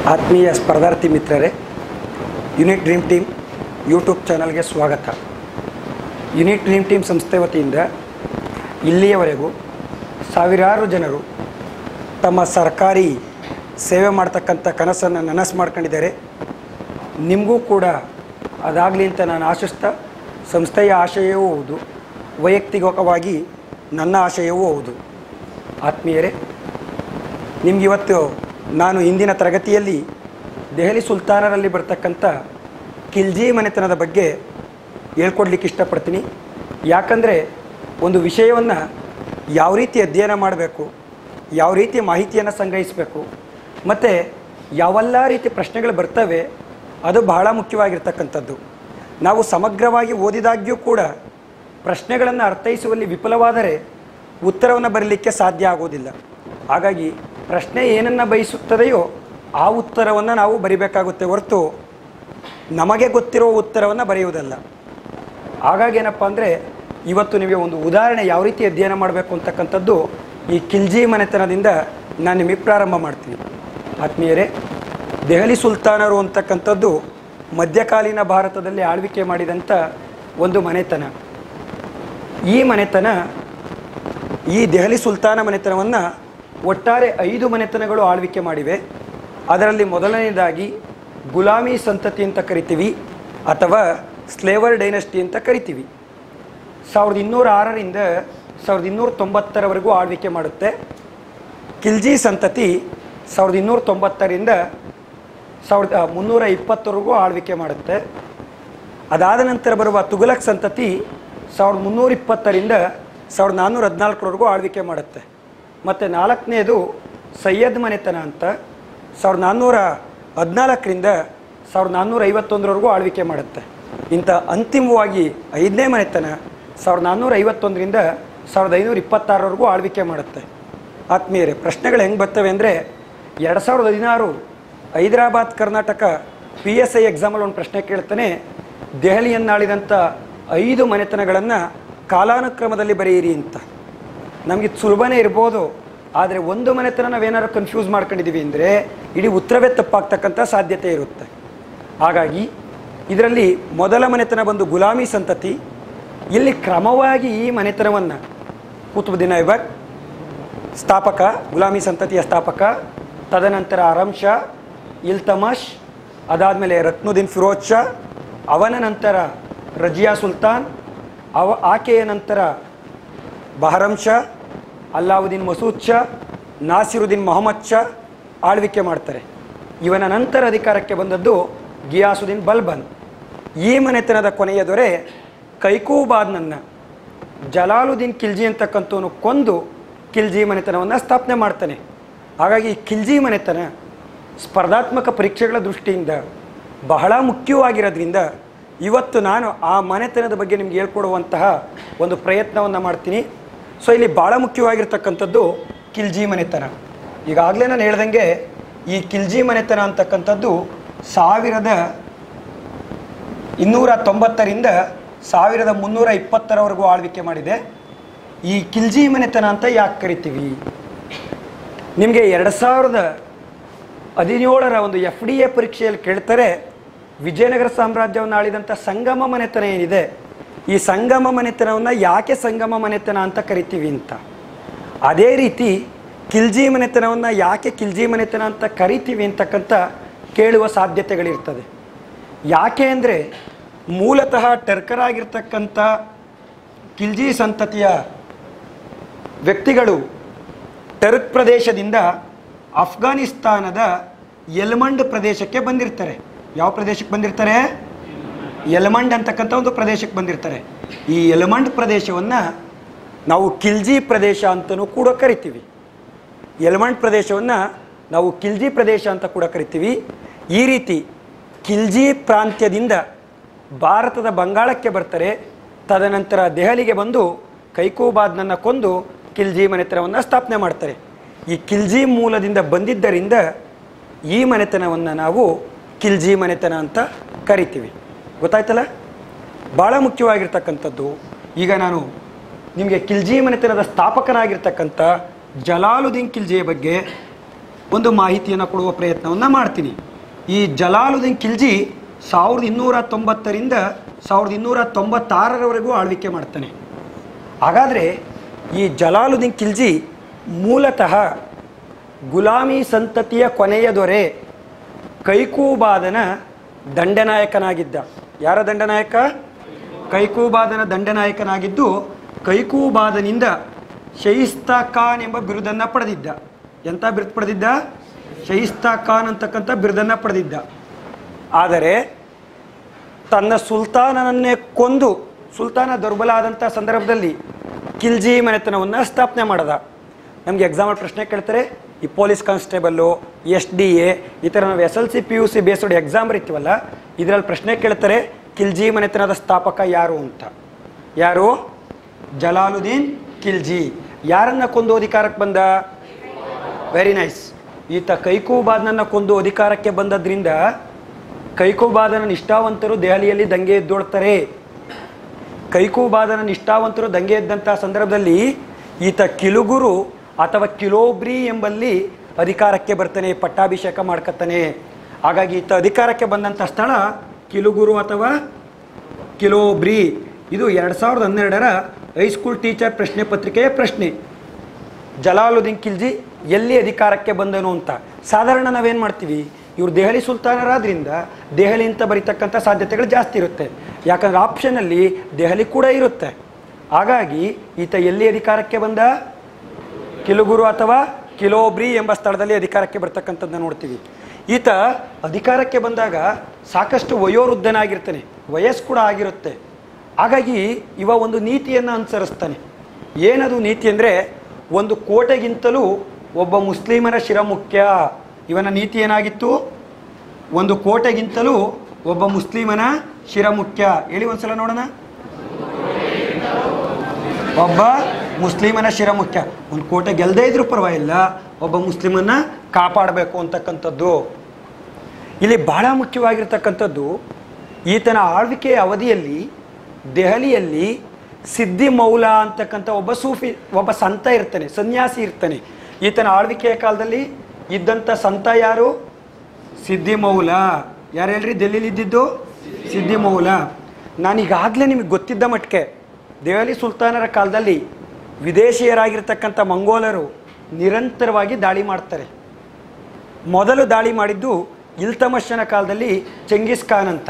ಆತ್ಮೀಯ ಸ್ಪರ್ಧಾರ್ಥಿ ಮಿತ್ರರೇ unit dream team YouTube ಚಾನಲ್ಗೆ ಸ್ವಾಗತ ಯುನಿಟ್ ಡ್ರೀಮ್ ಟೀಮ್ ಸಂಸ್ಥೆ ವತಿಯಿಂದ ಇಲ್ಲಿಯವರೆಗೂ ಸಾವಿರಾರು ಜನರು ತಮ್ಮ ಸರ್ಕಾರಿ ಸೇವೆ ಮಾಡ್ತಕ್ಕಂಥ ಕನಸನ್ನು ನನಸು ಮಾಡ್ಕೊಂಡಿದ್ದಾರೆ ನಿಮಗೂ ಕೂಡ ಅದಾಗಲಿ ಅಂತ ನಾನು ಆಶಿಸ್ತಾ ಸಂಸ್ಥೆಯ ಆಶಯವೂ ಹೌದು ವೈಯಕ್ತಿಕವಾಗಿ ನನ್ನ ಆಶಯವೂ ಹೌದು ಆತ್ಮೀಯರೇ ನಿಮಗಿವತ್ತು ನಾನು ಇಂದಿನ ತರಗತಿಯಲ್ಲಿ ದೆಹಲಿ ಸುಲ್ತಾನರಲ್ಲಿ ಬರ್ತಕ್ಕಂಥ ಖಿಲ್ಜಿ ಮನೆತನದ ಬಗ್ಗೆ ಹೇಳ್ಕೊಡ್ಲಿಕ್ಕೆ ಇಷ್ಟಪಡ್ತೀನಿ ಯಾಕಂದರೆ ಒಂದು ವಿಷಯವನ್ನು ಯಾವ ರೀತಿ ಅಧ್ಯಯನ ಮಾಡಬೇಕು ಯಾವ ರೀತಿ ಮಾಹಿತಿಯನ್ನು ಸಂಗ್ರಹಿಸಬೇಕು ಮತ್ತು ಯಾವೆಲ್ಲ ರೀತಿ ಪ್ರಶ್ನೆಗಳು ಬರ್ತವೆ ಅದು ಬಹಳ ಮುಖ್ಯವಾಗಿರ್ತಕ್ಕಂಥದ್ದು ನಾವು ಸಮಗ್ರವಾಗಿ ಓದಿದಾಗ್ಯೂ ಕೂಡ ಪ್ರಶ್ನೆಗಳನ್ನು ಅರ್ಥೈಸುವಲ್ಲಿ ವಿಫಲವಾದರೆ ಉತ್ತರವನ್ನು ಬರಲಿಕ್ಕೆ ಸಾಧ್ಯ ಆಗೋದಿಲ್ಲ ಹಾಗಾಗಿ ಪ್ರಶ್ನೆ ಏನನ್ನು ಬಯಸುತ್ತದೆಯೋ ಆ ಉತ್ತರವನ್ನು ನಾವು ಬರಿಬೇಕಾಗುತ್ತೆ ಹೊರತು ನಮಗೆ ಗೊತ್ತಿರೋ ಉತ್ತರವನ್ನು ಬರೆಯುವುದಲ್ಲ ಹಾಗಾಗಿ ಏನಪ್ಪ ಅಂದರೆ ಇವತ್ತು ನಿಮಗೆ ಒಂದು ಉದಾಹರಣೆ ಯಾವ ರೀತಿ ಅಧ್ಯಯನ ಮಾಡಬೇಕು ಅಂತಕ್ಕಂಥದ್ದು ಈ ಖಿಲ್ಜಿ ಮನೆತನದಿಂದ ನಾನು ನಿಮಗೆ ಪ್ರಾರಂಭ ಮಾಡ್ತೀನಿ ಆತ್ಮೀಯರೇ ದೆಹಲಿ ಸುಲ್ತಾನರು ಅಂತಕ್ಕಂಥದ್ದು ಮಧ್ಯಕಾಲೀನ ಭಾರತದಲ್ಲಿ ಆಳ್ವಿಕೆ ಮಾಡಿದಂಥ ಒಂದು ಮನೆತನ ಈ ಮನೆತನ ಈ ದೆಹಲಿ ಸುಲ್ತಾನ ಮನೆತನವನ್ನು ಒಟ್ಟಾರೆ ಐದು ಮನೆತನಗಳು ಆಳ್ವಿಕೆ ಮಾಡಿವೆ ಅದರಲ್ಲಿ ಮೊದಲನೇದಾಗಿ ಗುಲಾಮಿ ಸಂತತಿ ಅಂತ ಕರಿತೀವಿ ಅಥವಾ ಸ್ಲೇವರ್ ಡೈನಸ್ಟಿ ಅಂತ ಕರಿತೀವಿ ಸಾವಿರದ ಇನ್ನೂರ ಆರರಿಂದ ಸಾವಿರದ ಇನ್ನೂರ ತೊಂಬತ್ತರವರೆಗೂ ಆಳ್ವಿಕೆ ಮಾಡುತ್ತೆ ಖಿಲ್ಜಿ ಸಂತತಿ ಸಾವಿರದ ಇನ್ನೂರ ತೊಂಬತ್ತರಿಂದ ಸಾವಿರದ ಮುನ್ನೂರ ಇಪ್ಪತ್ತವರೆಗೂ ಆಳ್ವಿಕೆ ಮಾಡುತ್ತೆ ಅದಾದ ನಂತರ ಬರುವ ತುಘಲಕ್ ಸಂತತಿ ಸಾವಿರದ ಮುನ್ನೂರ ಇಪ್ಪತ್ತರಿಂದ ಸಾವಿರದ ನಾನ್ನೂರ ಹದಿನಾಲ್ಕರವರೆಗೂ ಆಳ್ವಿಕೆ ಮಾಡುತ್ತೆ ಮತ್ತು ನಾಲ್ಕನೇದು ಸೈಯದ್ ಮನೆತನ ಅಂತ ಸಾವಿರದ ನಾನ್ನೂರ ಹದಿನಾಲ್ಕರಿಂದ ಸಾವಿರದ ನಾನ್ನೂರ ಐವತ್ತೊಂದರವರೆಗೂ ಆಳ್ವಿಕೆ ಮಾಡುತ್ತೆ ಇಂಥ ಅಂತಿಮವಾಗಿ ಐದನೇ ಮನೆತನ ಸಾವಿರದ ನಾನ್ನೂರ ಐವತ್ತೊಂದರಿಂದ ಸಾವಿರದ ಐನೂರ ಇಪ್ಪತ್ತಾರವರೆಗೂ ಆಳ್ವಿಕೆ ಮಾಡುತ್ತೆ ಆತ್ಮೀಯರೇ ಪ್ರಶ್ನೆಗಳು ಹೆಂಗೆ ಬರ್ತವೆ ಅಂದರೆ ಎರಡು ಸಾವಿರದ ಹದಿನಾರು Hyderabad Karnataka P S I ಎಕ್ಸಾಮಲ್ಲಿ ಒಂದು ಪ್ರಶ್ನೆ ಕೇಳ್ತಾನೆ ದೆಹಲಿಯನ್ನಾಳಿದಂಥ ಐದು ಮನೆತನಗಳನ್ನು ಕಾಲಾನುಕ್ರಮದಲ್ಲಿ ಬರೆಯಿರಿ ಅಂತ ನಮಗೆ ಸುಲಭನೇ ಇರ್ಬೋದು ಆದರೆ ಒಂದು ಮನೆತನ ನಾವೇನಾದ್ರು ಕನ್ಫ್ಯೂಸ್ ಮಾಡ್ಕೊಂಡಿದ್ದೀವಿ ಅಂದರೆ ಇಡೀ ಉತ್ತರವೇ ತಪ್ಪಾಗ್ತಕ್ಕಂಥ ಸಾಧ್ಯತೆ ಇರುತ್ತೆ ಹಾಗಾಗಿ ಇದರಲ್ಲಿ ಮೊದಲ ಮನೆತನ ಬಂದು ಗುಲಾಮಿ ಸಂತತಿ ಇಲ್ಲಿ ಕ್ರಮವಾಗಿ ಈ ಮನೆತನವನ್ನು ಕುತುಬುದ್ದೀನ್ ಐಬಕ್ ಸ್ಥಾಪಕ ಗುಲಾಮಿ ಸಂತತಿಯ ಸ್ಥಾಪಕ ತದನಂತರ ಆರಂ ಶಾ ಇಲ್ತಮಶ್ ಅದಾದಮೇಲೆ ರತ್ನುದ್ದೀನ್ ಫಿರೋಜ್ ಶಾ ಅವನ ನಂತರ ರಜಿಯಾ ಸುಲ್ತಾನ್ ಅವ ಆಕೆಯ ನಂತರ ಬಹರಂ ಶಾ ಅಲ್ಲಾವುದ್ದೀನ್ ಮಸೂದ್ ಶಾ ನಾಸಿರುದ್ದೀನ್ ಮೊಹಮ್ಮದ್ ಶಾ ಆಳ್ವಿಕೆ ಮಾಡ್ತಾರೆ ಇವನ ನಂತರ ಅಧಿಕಾರಕ್ಕೆ ಬಂದದ್ದು ಗಿಯಾಸುದ್ದೀನ್ ಬಲ್ಬನ್ ಈ ಮನೆತನದ ಕೊನೆಯ ದೊರೆ ಕೈಕೂಬಾದ್ನನ್ನು ಜಲಾಲುದ್ದೀನ್ ಖಿಲ್ಜಿ ಅಂತಕ್ಕಂಥವನು ಕೊಂದು ಖಿಲ್ಜಿ ಮನೆತನವನ್ನು ಸ್ಥಾಪನೆ ಮಾಡ್ತಾನೆ ಹಾಗಾಗಿ ಈ ಖಿಲ್ಜಿ ಮನೆತನ ಸ್ಪರ್ಧಾತ್ಮಕ ಪರೀಕ್ಷೆಗಳ ದೃಷ್ಟಿಯಿಂದ ಬಹಳ ಮುಖ್ಯವಾಗಿರೋದ್ರಿಂದ ಇವತ್ತು ನಾನು ಆ ಮನೆತನದ ಬಗ್ಗೆ ನಿಮ್ಗೆ ಹೇಳ್ಕೊಡುವಂತಹ ಒಂದು ಪ್ರಯತ್ನವನ್ನು ಮಾಡ್ತೀನಿ ಸೊ ಇಲ್ಲಿ ಭಾಳ ಮುಖ್ಯವಾಗಿರ್ತಕ್ಕಂಥದ್ದು ಖಿಲ್ಜಿ ಮನೆತನ ಈಗಾಗಲೇ ನಾನು ಹೇಳ್ದಂಗೆ ಈ ಖಿಲ್ಜಿ ಮನೆತನ ಅಂತಕ್ಕಂಥದ್ದು ಸಾವಿರದ ಇನ್ನೂರ ತೊಂಬತ್ತರಿಂದ ಸಾವಿರದ ಮುನ್ನೂರ ಇಪ್ಪತ್ತರವರೆಗೂ ಆಳ್ವಿಕೆ ಮಾಡಿದೆ ಈ ಖಿಲ್ಜಿ ಮನೆತನ ಅಂತ ಯಾಕೆ ಕರಿತೀವಿ ನಿಮಗೆ ಎರಡು ಸಾವಿರದ ಹದಿನೇಳರ ಒಂದು ಎಫ್ ಡಿ ಎ ಪರೀಕ್ಷೆಯಲ್ಲಿ ಕೇಳ್ತಾರೆ ವಿಜಯನಗರ ಸಾಮ್ರಾಜ್ಯವನ್ನು ಆಳಿದಂಥ ಸಂಗಮ ಮನೆತನ ಏನಿದೆ ಈ ಸಂಗಮ ಮನೆತನವನ್ನು ಯಾಕೆ ಸಂಗಮ ಮನೆತನ ಅಂತ ಕರಿತೀವಿ ಅಂತ ಅದೇ ರೀತಿ ಖಿಲ್ಜಿ ಮನೆತನವನ್ನು ಯಾಕೆ ಖಿಲ್ಜಿ ಮನೆತನ ಅಂತ ಕರಿತೀವಿ ಅಂತಕ್ಕಂಥ ಕೇಳುವ ಸಾಧ್ಯತೆಗಳಿರ್ತದೆ ಯಾಕೆ ಅಂದರೆ ಮೂಲತಃ ಟರ್ಕರಾಗಿರ್ತಕ್ಕಂಥ ಖಿಲ್ಜಿ ಸಂತತಿಯ ವ್ಯಕ್ತಿಗಳು ಟರ್ಕ್ ಪ್ರದೇಶದಿಂದ ಅಫ್ಘಾನಿಸ್ತಾನದ ಯಲ್ಮಂಡ್ ಪ್ರದೇಶಕ್ಕೆ ಬಂದಿರ್ತಾರೆ ಯಾವ ಪ್ರದೇಶಕ್ಕೆ ಬಂದಿರ್ತಾರೆ ಯಲಮಂಡ್ ಅಂತಕ್ಕಂಥ ಒಂದು ಪ್ರದೇಶಕ್ಕೆ ಬಂದಿರ್ತಾರೆ ಈ ಯಲಮಂಡ್ ಪ್ರದೇಶವನ್ನು ನಾವು ಖಿಲ್ಜಿ ಪ್ರದೇಶ ಅಂತಲೂ ಕೂಡ ಕರಿತೀವಿ ಯಲಮಂಡ್ ಪ್ರದೇಶವನ್ನು ನಾವು ಖಿಲ್ಜಿ ಪ್ರದೇಶ ಅಂತ ಕೂಡ ಕರಿತೀವಿ ಈ ರೀತಿ ಖಿಲ್ಜಿ ಪ್ರಾಂತ್ಯದಿಂದ ಭಾರತದ ಬಂಗಾಳಕ್ಕೆ ಬರ್ತಾರೆ ತದನಂತರ ದೆಹಲಿಗೆ ಬಂದು ಕೈಕೋಬಾದ್ನನ್ನು ಕೊಂದು ಖಿಲ್ಜಿ ಮನೆತನವನ್ನು ಸ್ಥಾಪನೆ ಮಾಡ್ತಾರೆ ಈ ಖಿಲ್ಜಿ ಮೂಲದಿಂದ ಬಂದಿದ್ದರಿಂದ ಈ ಮನೆತನವನ್ನು ನಾವು ಖಿಲ್ಜಿ ಮನೆತನ ಅಂತ ಕರಿತೀವಿ ಗೊತ್ತಾಯ್ತಲ್ಲ ಭಾಳ ಮುಖ್ಯವಾಗಿರ್ತಕ್ಕಂಥದ್ದು ಈಗ ನಾನು ನಿಮಗೆ ಖಿಲ್ಜಿ ಮನೆತನದ ಸ್ಥಾಪಕನಾಗಿರ್ತಕ್ಕಂಥ ಜಲಾಲುದ್ದೀನ್ ಖಿಲ್ಜಿಯ ಬಗ್ಗೆ ಒಂದು ಮಾಹಿತಿಯನ್ನು ಕೊಡುವ ಪ್ರಯತ್ನವನ್ನು ಮಾಡ್ತೀನಿ ಈ ಜಲಾಲುದ್ದೀನ್ ಖಿಲ್ಜಿ ಸಾವಿರದ ಇನ್ನೂರ ತೊಂಬತ್ತರಿಂದ ಸಾವಿರದ ಇನ್ನೂರ ತೊಂಬತ್ತಾರರವರೆಗೂ ಆಳ್ವಿಕೆ ಮಾಡ್ತಾನೆ ಹಾಗಾದರೆ ಈ ಜಲಾಲುದ್ದೀನ್ ಖಿಲ್ಜಿ ಮೂಲತಃ ಗುಲಾಮಿ ಸಂತತಿಯ ಕೊನೆಯ ದೊರೆ ಕೈಕೂಬಾದನ ದಂಡನಾಯಕನಾಗಿದ್ದ ಯಾರ ದಂಡನಾಯಕ ಕೈಕೂಬಾದನ ದಂಡನಾಯಕನಾಗಿದ್ದು ಕೈಕೂಬಾದನಿಂದ ಶೈಸ್ತಾ ಖಾನ್ ಎಂಬ ಬಿರುದನ್ನು ಪಡೆದಿದ್ದ ಎಂಥ ಬಿರುದು ಪಡೆದಿದ್ದ ಶೈಸ್ತಾ ಖಾನ್ ಅಂತಕ್ಕಂಥ ಬಿರುದನ್ನು ಪಡೆದಿದ್ದ ಆದರೆ ತನ್ನ ಸುಲ್ತಾನನನ್ನೇ ಕೊಂದು ಸುಲ್ತಾನ ದುರ್ಬಲ ಆದಂಥ ಸಂದರ್ಭದಲ್ಲಿ ಖಿಲ್ಜಿ ಮನೆತನವನ್ನು ಸ್ಥಾಪನೆ ಮಾಡದ ನಮಗೆ ಎಕ್ಸಾಮಲ್ಲಿ ಪ್ರಶ್ನೆ ಕೇಳ್ತಾರೆ ಈ police constable S D A ಈ ಥರ ನಾವು S L C P U C based exam ಬರೀತೀವಲ್ಲ ಇದರಲ್ಲಿ ಪ್ರಶ್ನೆ ಕೇಳ್ತಾರೆ ಖಿಲ್ಜಿ ಮನೆತನದ ಸ್ಥಾಪಕ ಯಾರು ಅಂತ ಯಾರು ಜಲಾಲುದ್ದೀನ್ ಖಿಲ್ಜಿ ಯಾರನ್ನ ಕೊಂದು ಅಧಿಕಾರಕ್ಕೆ ಬಂದ ವೆರಿ ನೈಸ್ ಈತ ಕೈಕೂಬಾದ್ನನ್ನು ಕೊಂದು ಅಧಿಕಾರಕ್ಕೆ ಬಂದದ್ರಿಂದ ಕೈಕೂಬಾದನ ನಿಷ್ಠಾವಂತರು ದೆಹಲಿಯಲ್ಲಿ ದಂಗೆ ಎದ್ದೊಳ್ತಾರೆ ಕೈಕೂಬಾದನ ನಿಷ್ಠಾವಂತರು ದಂಗೆ ಎದ್ದಂಥ ಸಂದರ್ಭದಲ್ಲಿ ಈತ ಕಿಲುಗುರು ಅಥವಾ ಕಿಲೋಬ್ರಿ ಎಂಬಲ್ಲಿ ಅಧಿಕಾರಕ್ಕೆ ಬರ್ತಾನೆ ಪಟ್ಟಾಭಿಷೇಕ ಮಾಡ್ಕೊತಾನೆ ಹಾಗಾಗಿ ಈತ ಅಧಿಕಾರಕ್ಕೆ ಬಂದಂಥ ಸ್ಥಳ ಕಿಲುಗುರು ಅಥವಾ ಕಿಲೋಬ್ರಿ ಇದು ಎರಡು ಸಾವಿರದ ಹನ್ನೆರಡರ ಹೈಸ್ಕೂಲ್ ಟೀಚರ್ ಪ್ರಶ್ನೆ ಪತ್ರಿಕೆಯ ಪ್ರಶ್ನೆ ಜಲಾಲುದ್ದೀನ್ ಖಿಲ್ಜಿ ಎಲ್ಲಿ ಅಧಿಕಾರಕ್ಕೆ ಬಂದನು ಅಂತ ಸಾಧಾರಣ ನಾವೇನು ಮಾಡ್ತೀವಿ ಇವರು ದೆಹಲಿ ಸುಲ್ತಾನರಾದ್ರಿಂದ ದೆಹಲಿ ಅಂತ ಬರೀತಕ್ಕಂಥ ಸಾಧ್ಯತೆಗಳು ಜಾಸ್ತಿ ಇರುತ್ತೆ ಯಾಕಂದ್ರೆ ಆಪ್ಷನಲ್ಲಿ ದೆಹಲಿ ಕೂಡ ಇರುತ್ತೆ ಹಾಗಾಗಿ ಈತ ಎಲ್ಲಿ ಅಧಿಕಾರಕ್ಕೆ ಬಂದ ಕಿಲುಗುರು ಅಥವಾ ಕಿಲೋಬ್ರಿ ಎಂಬ ಸ್ಥಳದಲ್ಲಿ ಅಧಿಕಾರಕ್ಕೆ ಬರ್ತಕ್ಕಂಥದ್ದನ್ನ ನೋಡ್ತೀವಿ ಈತ ಅಧಿಕಾರಕ್ಕೆ ಬಂದಾಗ ಸಾಕಷ್ಟು ವಯೋವೃದ್ಧನಾಗಿರ್ತಾನೆ ವಯಸ್ಸು ಕೂಡ ಆಗಿರುತ್ತೆ ಹಾಗಾಗಿ ಇವ ಒಂದು ನೀತಿಯನ್ನು ಅನುಸರಿಸ್ತಾನೆ ಏನದು ನೀತಿ ಅಂದರೆ ಒಂದು ಕೋಟೆಗಿಂತಲೂ ಒಬ್ಬ ಮುಸ್ಲಿಮರ ಶಿರ ಮುಖ್ಯ ಇವನ ನೀತಿ ಏನಾಗಿತ್ತು ಒಂದು ಕೋಟೆಗಿಂತಲೂ ಒಬ್ಬ ಮುಸ್ಲಿಮನ ಶಿರ ಮುಖ್ಯ ಹೇಳಿ ಒಂದ್ಸಲ ನೋಡೋಣ ಒಬ್ಬ ಮುಸ್ಲಿಮನ ಶಿರ ಮುಖ್ಯ ಒಂದು ಕೋಟೆ ಗೆಲ್ಲದೇ ಇದ್ರೂ ಪರವಾಗಿಲ್ಲ ಒಬ್ಬ ಮುಸ್ಲಿಮನ್ನ ಕಾಪಾಡಬೇಕು ಅಂತಕ್ಕಂಥದ್ದು ಇಲ್ಲಿ ಬಹಳ ಮುಖ್ಯವಾಗಿರ್ತಕ್ಕಂಥದ್ದು ಈತನ ಆಳ್ವಿಕೆಯ ಅವಧಿಯಲ್ಲಿ ದೆಹಲಿಯಲ್ಲಿ ಸಿದ್ದಿ ಮೌಲ ಅಂತಕ್ಕಂಥ ಒಬ್ಬ ಸೂಫಿ ಒಬ್ಬ ಸಂತ ಇರ್ತಾನೆ ಸನ್ಯಾಸಿ ಇರ್ತಾನೆ ಈತನ ಆಳ್ವಿಕೆಯ ಕಾಲದಲ್ಲಿ ಇದ್ದಂಥ ಸಂತ ಯಾರು ಸಿದ್ದಿ ಮೌಲ ಯಾರು ಹೇಳ್ರಿ ದೆಹಲಿಲಿ ಇದ್ದಿದ್ದು ಸಿದ್ದಿ ಮೌಲ ನಾನೀಗಾಗಲೇ ನಿಮಗೆ ಗೊತ್ತಿದ್ದ ಮಟ್ಟಿಗೆ ದೆಹಲಿ ಸುಲ್ತಾನರ ಕಾಲದಲ್ಲಿ ವಿದೇಶಿಯರಾಗಿರ್ತಕ್ಕಂಥ ಮಂಗೋಲರು ನಿರಂತರವಾಗಿ ದಾಳಿ ಮಾಡ್ತಾರೆ ಮೊದಲು ದಾಳಿ ಮಾಡಿದ್ದು ಇಲ್ತಮಶನ ಕಾಲದಲ್ಲಿ ಚೆಂಗಿಸ್ ಖಾನ್ ಅಂತ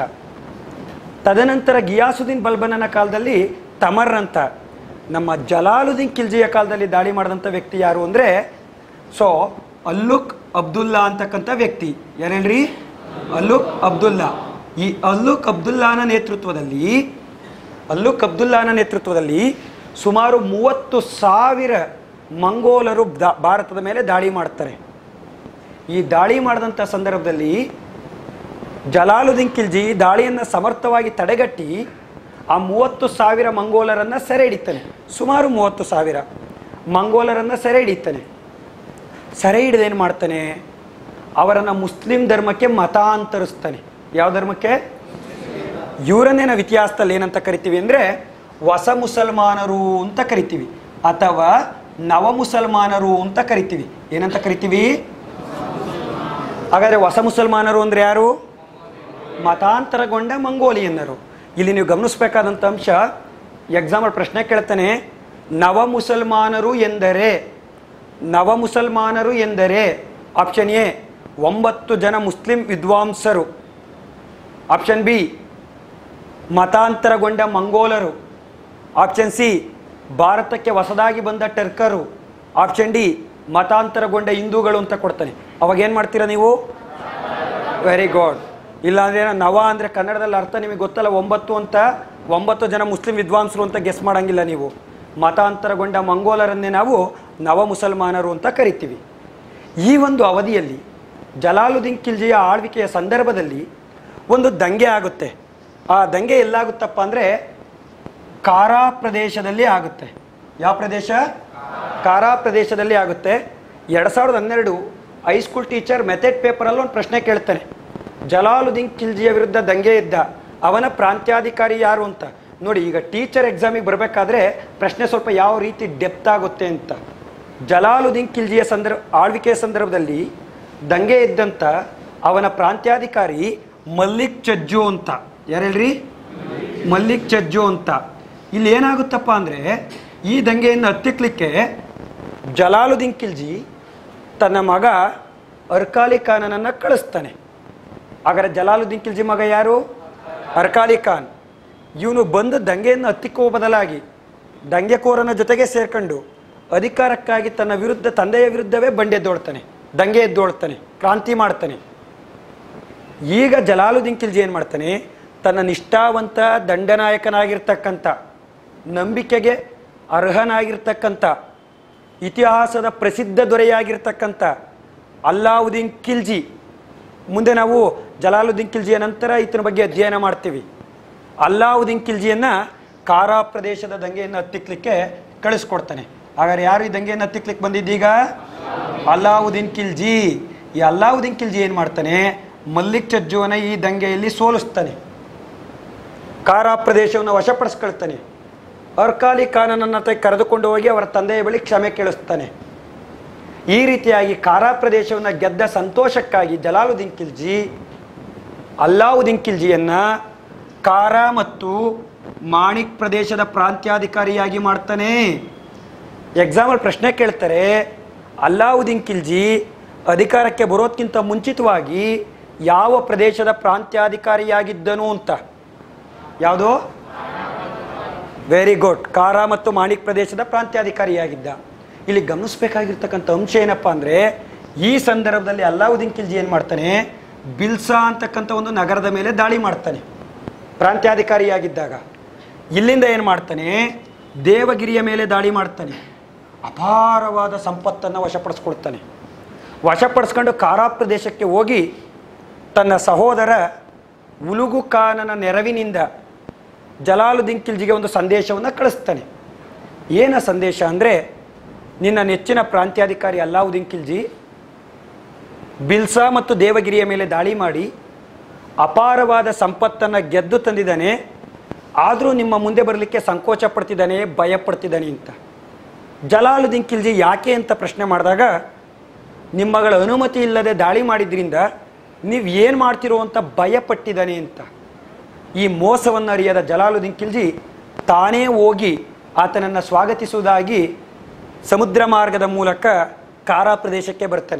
ತದನಂತರ ಗಿಯಾಸುದ್ದೀನ್ ಬಲ್ಬನನ ಕಾಲದಲ್ಲಿ ತಮರ್ ಅಂತ ನಮ್ಮ ಜಲಾಲುದ್ದೀನ್ ಖಿಲ್ಜಿಯ ಕಾಲದಲ್ಲಿ ದಾಳಿ ಮಾಡಿದಂಥ ವ್ಯಕ್ತಿ ಯಾರು ಅಂದರೆ ಸೊ ಅಲ್ಲುಕ್ ಅಬ್ದುಲ್ಲಾ ಅಂತಕ್ಕಂಥ ವ್ಯಕ್ತಿ ಯಾರು ಹೇಳ್ರಿ ಅಲ್ಲುಕ್ ಅಬ್ದುಲ್ಲಾ ಈ ಅಲ್ಲುಕ್ ಅಬ್ದುಲ್ಲಾನ ನೇತೃತ್ವದಲ್ಲಿ ಅಲ್ಲುಕ್ ಅಬ್ದುಲ್ಲಾನ ನೇತೃತ್ವದಲ್ಲಿ ಸುಮಾರು ಮೂವತ್ತು ಸಾವಿರ ಮಂಗೋಲರು ದಾ- ಭಾರತದ ಮೇಲೆ ದಾಳಿ ಮಾಡ್ತಾರೆ ಈ ದಾಳಿ ಮಾಡಿದಂಥ ಸಂದರ್ಭದಲ್ಲಿ ಜಲಾಲುದ್ದೀನ್ ಖಿಲ್ಜಿ ದಾಳಿಯನ್ನು ಸಮರ್ಥವಾಗಿ ತಡೆಗಟ್ಟಿ ಆ ಮೂವತ್ತು ಸಾವಿರ ಮಂಗೋಲರನ್ನು ಸೆರೆ ಹಿಡಿತಾನೆ ಸುಮಾರು ಮೂವತ್ತು ಸಾವಿರ ಮಂಗೋಲರನ್ನು ಸೆರೆ ಹಿಡಿತಾನೆ ಸೆರೆ ಹಿಡಿದೇನು ಮಾಡ್ತಾನೆ ಅವರನ್ನು ಮುಸ್ಲಿಂ ಧರ್ಮಕ್ಕೆ ಮತಾಂತರಿಸ್ತಾನೆ ಯಾವ ಧರ್ಮಕ್ಕೆ ಇವರನ್ನೇ ನಾವು ಇತಿಹಾಸದಲ್ಲಿ ಏನಂತ ಕರಿತೀವಿ ಅಂದರೆ ಹೊಸ ಮುಸಲ್ಮಾನರು ಅಂತ ಕರಿತೀವಿ ಅಥವಾ ನವ ಮುಸಲ್ಮಾನರು ಅಂತ ಕರಿತೀವಿ ಏನಂತ ಕರಿತೀವಿ ಹಾಗಾದರೆ ಹೊಸ ಮುಸಲ್ಮಾನರು ಅಂದರೆ ಯಾರು ಮತಾಂತರಗೊಂಡ ಮಂಗೋಲಿಯನ್ನರು ಇಲ್ಲಿ ನೀವು ಗಮನಿಸಬೇಕಾದಂಥ ಅಂಶ ಎಕ್ಸಾಮಲ್ಲಿ ಪ್ರಶ್ನೆ ಕೇಳ್ತಾನೆ ನವ ಮುಸಲ್ಮಾನರು ಎಂದರೆ ನವ ಮುಸಲ್ಮಾನರು ಎಂದರೆ ಆಪ್ಷನ್ ಎ ಒಂಬತ್ತು ಜನ ಮುಸ್ಲಿಂ ವಿದ್ವಾಂಸರು ಆಪ್ಷನ್ ಬಿ ಮತಾಂತರಗೊಂಡ ಮಂಗೋಲರು ಆಪ್ಷನ್ ಸಿ ಭಾರತಕ್ಕೆ ಹೊಸದಾಗಿ ಬಂದ ಟರ್ಕರು ಆಪ್ಷನ್ ಡಿ ಮತಾಂತರಗೊಂಡ ಹಿಂದೂಗಳು ಅಂತ ಕೊಡ್ತಾನೆ ಅವಾಗ ಏನು ಮಾಡ್ತೀರಾ ನೀವು ವೆರಿ ಗುಡ್ ಇಲ್ಲಾಂದ್ರೆ ಏನೋ ನವ ಅಂದರೆ ಕನ್ನಡದಲ್ಲಿ ಅರ್ಥ ನಿಮಗೆ ಗೊತ್ತಲ್ಲ ಒಂಬತ್ತು ಅಂತ ಒಂಬತ್ತು ಜನ ಮುಸ್ಲಿಂ ವಿದ್ವಾಂಸರು ಅಂತ ಗೆಸ್ ಮಾಡಂಗಿಲ್ಲ ನೀವು ಮತಾಂತರಗೊಂಡ ಮಂಗೋಲರನ್ನೇ ನಾವು ನವ ಮುಸಲ್ಮಾನರು ಅಂತ ಕರಿತೀವಿ ಈ ಒಂದು ಅವಧಿಯಲ್ಲಿ ಜಲಾಲುದ್ದೀನ್ ಖಿಲ್ಜಿಯ ಆಳ್ವಿಕೆಯ ಸಂದರ್ಭದಲ್ಲಿ ಒಂದು ದಂಗೆ ಆಗುತ್ತೆ ಆ ದಂಗೆ ಎಲ್ಲಾಗುತ್ತಪ್ಪ ಅಂದರೆ ಕಾರಾ ಪ್ರದೇಶದಲ್ಲಿ ಆಗುತ್ತೆ ಯಾವ ಪ್ರದೇಶ ಕಾರಾ ಪ್ರದೇಶದಲ್ಲಿ ಆಗುತ್ತೆ ಎರಡು ಸಾವಿರದ ಹನ್ನೆರಡು ಹೈಸ್ಕೂಲ್ ಟೀಚರ್ ಮೆಥಡ್ ಪೇಪರಲ್ಲಿ ಒಂದು ಪ್ರಶ್ನೆ ಕೇಳ್ತಾನೆ ಜಲಾಲುದ್ದೀನ್ ಖಿಲ್ಜಿಯ ವಿರುದ್ಧ ದಂಗೆ ಇದ್ದ ಅವನ ಪ್ರಾಂತ್ಯಾಧಿಕಾರಿ ಯಾರು ಅಂತ ನೋಡಿ ಈಗ ಟೀಚರ್ ಎಕ್ಸಾಮಿಗೆ ಬರಬೇಕಾದ್ರೆ ಪ್ರಶ್ನೆ ಸ್ವಲ್ಪ ಯಾವ ರೀತಿ ಡೆಪ್ತ್ ಆಗುತ್ತೆ ಅಂತ ಜಲಾಲುದ್ದೀನ್ ಖಿಲ್ಜಿಯ ಸಂದರ್ಭ ಆಳ್ವಿಕೆಯ ಸಂದರ್ಭದಲ್ಲಿ ದಂಗೆ ಇದ್ದಂಥ ಅವನ ಪ್ರಾಂತ್ಯಾಧಿಕಾರಿ ಮಲ್ಲಿಕ್ ಚಜ್ಜು ಅಂತ ಯಾರು ಹೇಳ್ರಿ ಮಲ್ಲಿಕ್ ಚಜ್ಜು ಅಂತ ಇಲ್ಲಿ ಏನಾಗುತ್ತಪ್ಪ ಅಂದರೆ ಈ ದಂಗೆಯನ್ನು ಹತ್ತಿಕ್ಲಿಕ್ಕೆ ಜಲಾಲುದ್ದೀನ್ ಖಿಲ್ಜಿ ತನ್ನ ಮಗ ಅರ್ಕಾಲಿ ಖಾನನನ್ನು ಕಳಿಸ್ತಾನೆ ಹಾಗಾದ್ರೆ ಜಲಾಲುದ್ದೀನ್ ಖಿಲ್ಜಿ ಮಗ ಯಾರು ಅರ್ಕಾಲಿ ಖಾನ್ ಇವನು ಬಂದು ದಂಗೆಯನ್ನು ಹತ್ತಿಕ್ಕುವ ಬದಲಾಗಿ ದಂಗೆಕೋರನ ಜೊತೆಗೆ ಸೇರ್ಕೊಂಡು ಅಧಿಕಾರಕ್ಕಾಗಿ ತನ್ನ ವಿರುದ್ಧ ತಂದೆಯ ವಿರುದ್ಧವೇ ಬಂಡೆದ್ದೋಳ್ತಾನೆ ದಂಗೆ ಎದ್ದೋಳ್ತಾನೆ ಕ್ರಾಂತಿ ಮಾಡ್ತಾನೆ ಈಗ ಜಲಾಲುದ್ದೀನ್ ಖಿಲ್ಜಿ ಏನು ಮಾಡ್ತಾನೆ ತನ್ನ ನಿಷ್ಠಾವಂತ ದಂಡನಾಯಕನಾಗಿರ್ತಕ್ಕಂಥ ನಂಬಿಕೆಗೆ ಅರ್ಹನಾಗಿರ್ತಕ್ಕಂಥ ಇತಿಹಾಸದ ಪ್ರಸಿದ್ಧ ದೊರೆಯಾಗಿರ್ತಕ್ಕಂಥ ಅಲ್ಲಾವುದ್ದೀನ್ ಖಿಲ್ಜಿ ಮುಂದೆ ನಾವು ಜಲಾಲುದ್ದೀನ್ ಖಿಲ್ಜಿಯ ನಂತರ ಈತನ ಬಗ್ಗೆ ಅಧ್ಯಯನ ಮಾಡ್ತೀವಿ ಅಲ್ಲಾವುದ್ದೀನ್ ಖಿಲ್ಜಿಯನ್ನು ಕಾರಾ ಪ್ರದೇಶದ ದಂಗೆಯನ್ನು ಹತ್ತಿಕ್ಲಿಕ್ಕೆ ಕಳಿಸ್ಕೊಡ್ತಾನೆ ಹಾಗಾದ್ರೆ ಯಾರು ಈ ದಂಗೆಯನ್ನು ಹತ್ತಿಕ್ಲಿಕ್ಕೆ ಬಂದಿದ್ದೀಗ ಅಲ್ಲಾವುದ್ದೀನ್ ಖಿಲ್ಜಿ ಈ ಅಲ್ಲಾವುದ್ದೀನ್ ಖಿಲ್ಜಿ ಏನು ಮಾಡ್ತಾನೆ ಮಲ್ಲಿಕ್ ಚಜ್ಜುವನ ಈ ದಂಗೆಯಲ್ಲಿ ಸೋಲಿಸ್ತಾನೆ ಕಾರಾ ಪ್ರದೇಶವನ್ನು ವಶಪಡಿಸ್ಕೊಳ್ತಾನೆ ಅರ್ಕಾಲಿ ಖಾನನನ್ನ ತ- ಕರೆದುಕೊಂಡು ಹೋಗಿ ಅವರ ತಂದೆಯ ಬಳಿ ಕ್ಷಮೆ ಕೇಳಿಸ್ತಾನೆ ಈ ರೀತಿಯಾಗಿ ಕಾರಾ ಪ್ರದೇಶವನ್ನು ಗೆದ್ದ ಸಂತೋಷಕ್ಕಾಗಿ ಜಲಾಲುದ್ದೀನ್ ಖಿಲ್ಜಿ ಅಲ್ಲಾವುದ್ದೀನ್ ಖಿಲ್ಜಿಯನ್ನ ಕಾರಾ ಮತ್ತು ಮಾಣಿಕ್ ಪ್ರದೇಶದ ಪ್ರಾಂತ್ಯಾಧಿಕಾರಿಯಾಗಿ ಮಾಡ್ತಾನೆ ಎಕ್ಸಾಂಪಲ್ ಪ್ರಶ್ನೆ ಕೇಳ್ತಾರೆ ಅಲ್ಲಾವುದ್ದೀನ್ ಖಿಲ್ಜಿ ಅಧಿಕಾರಕ್ಕೆ ಬರೋದಕ್ಕಿಂತ ಮುಂಚಿತವಾಗಿ ಯಾವ ಪ್ರದೇಶದ ಪ್ರಾಂತ್ಯಾಧಿಕಾರಿಯಾಗಿದ್ದನು ಅಂತ ಯಾವುದು ವೆರಿ ಗುಡ್ ಕಾರಾ ಮತ್ತು ಮಾಣಿಕ್ ಪ್ರದೇಶದ ಪ್ರಾಂತ್ಯಾಧಿಕಾರಿಯಾಗಿದ್ದ ಇಲ್ಲಿ ಗಮನಿಸಬೇಕಾಗಿರ್ತಕ್ಕಂಥ ಅಂಶ ಏನಪ್ಪ ಅಂದರೆ ಈ ಸಂದರ್ಭದಲ್ಲಿ ಅಲ್ಲಾವುದ್ದೀನ್ ಖಿಲ್ಜಿ ಏನು ಮಾಡ್ತಾನೆ ಬಿಲ್ಸಾ ಅಂತಕ್ಕಂಥ ಒಂದು ನಗರದ ಮೇಲೆ ದಾಳಿ ಮಾಡ್ತಾನೆ ಪ್ರಾಂತ್ಯಾಧಿಕಾರಿಯಾಗಿದ್ದಾಗ ಇಲ್ಲಿಂದ ಏನು ಮಾಡ್ತಾನೆ ದೇವಗಿರಿಯ ಮೇಲೆ ದಾಳಿ ಮಾಡ್ತಾನೆ ಅಪಾರವಾದ ಸಂಪತ್ತನ್ನು ವಶಪಡಿಸ್ಕೊಳ್ತಾನೆ ವಶಪಡಿಸ್ಕೊಂಡು ಕಾರಾ ಪ್ರದೇಶಕ್ಕೆ ಹೋಗಿ ತನ್ನ ಸಹೋದರ ಉಲುಗು ಖಾನನ ನೆರವಿನಿಂದ ಜಲಾಲುದ್ದೀನ್ ಖಿಲ್ಜಿಗೆ ಒಂದು ಸಂದೇಶವನ್ನು ಕಳಿಸ್ತಾನೆ ಏನ ಸಂದೇಶ ಅಂದರೆ ನಿನ್ನ ನೆಚ್ಚಿನ ಪ್ರಾಂತ್ಯಾಧಿಕಾರಿ ಅಲ್ಲಾವುದ್ದೀನ್ ಖಿಲ್ಜಿ ಬಿಲ್ಸಾ ಮತ್ತು ದೇವಗಿರಿಯ ಮೇಲೆ ದಾಳಿ ಮಾಡಿ ಅಪಾರವಾದ ಸಂಪತ್ತನ್ನು ಗೆದ್ದು ತಂದಿದ್ದಾನೆ ಆದರೂ ನಿಮ್ಮ ಮುಂದೆ ಬರಲಿಕ್ಕೆ ಸಂಕೋಚ ಪಡ್ತಿದ್ದಾನೆ ಭಯ ಪಡ್ತಿದ್ದಾನೆ ಅಂತ ಜಲಾಲುದ್ದೀನ್ ಖಿಲ್ಜಿ ಯಾಕೆ ಅಂತ ಪ್ರಶ್ನೆ ಮಾಡಿದಾಗ ನಿಮ್ಮಗಳ ಅನುಮತಿ ಇಲ್ಲದೆ ದಾಳಿ ಮಾಡಿದ್ರಿಂದ ನೀವು ಏನು ಮಾಡ್ತಿರೋ ಅಂತ ಭಯಪಟ್ಟಿದ್ದಾನೆ ಅಂತ ಈ ಮೋಸವನ್ನು ಅರಿಯದ ಜಲಾಲುದ್ದೀನ್ ಖಿಲ್ಜಿ ತಾನೇ ಹೋಗಿ ಆತನನ್ನು ಸ್ವಾಗತಿಸುವುದಾಗಿ ಸಮುದ್ರ ಮಾರ್ಗದ ಮೂಲಕ ಕಾರಾ ಪ್ರದೇಶಕ್ಕೆ ಬರ್ತಾನೆ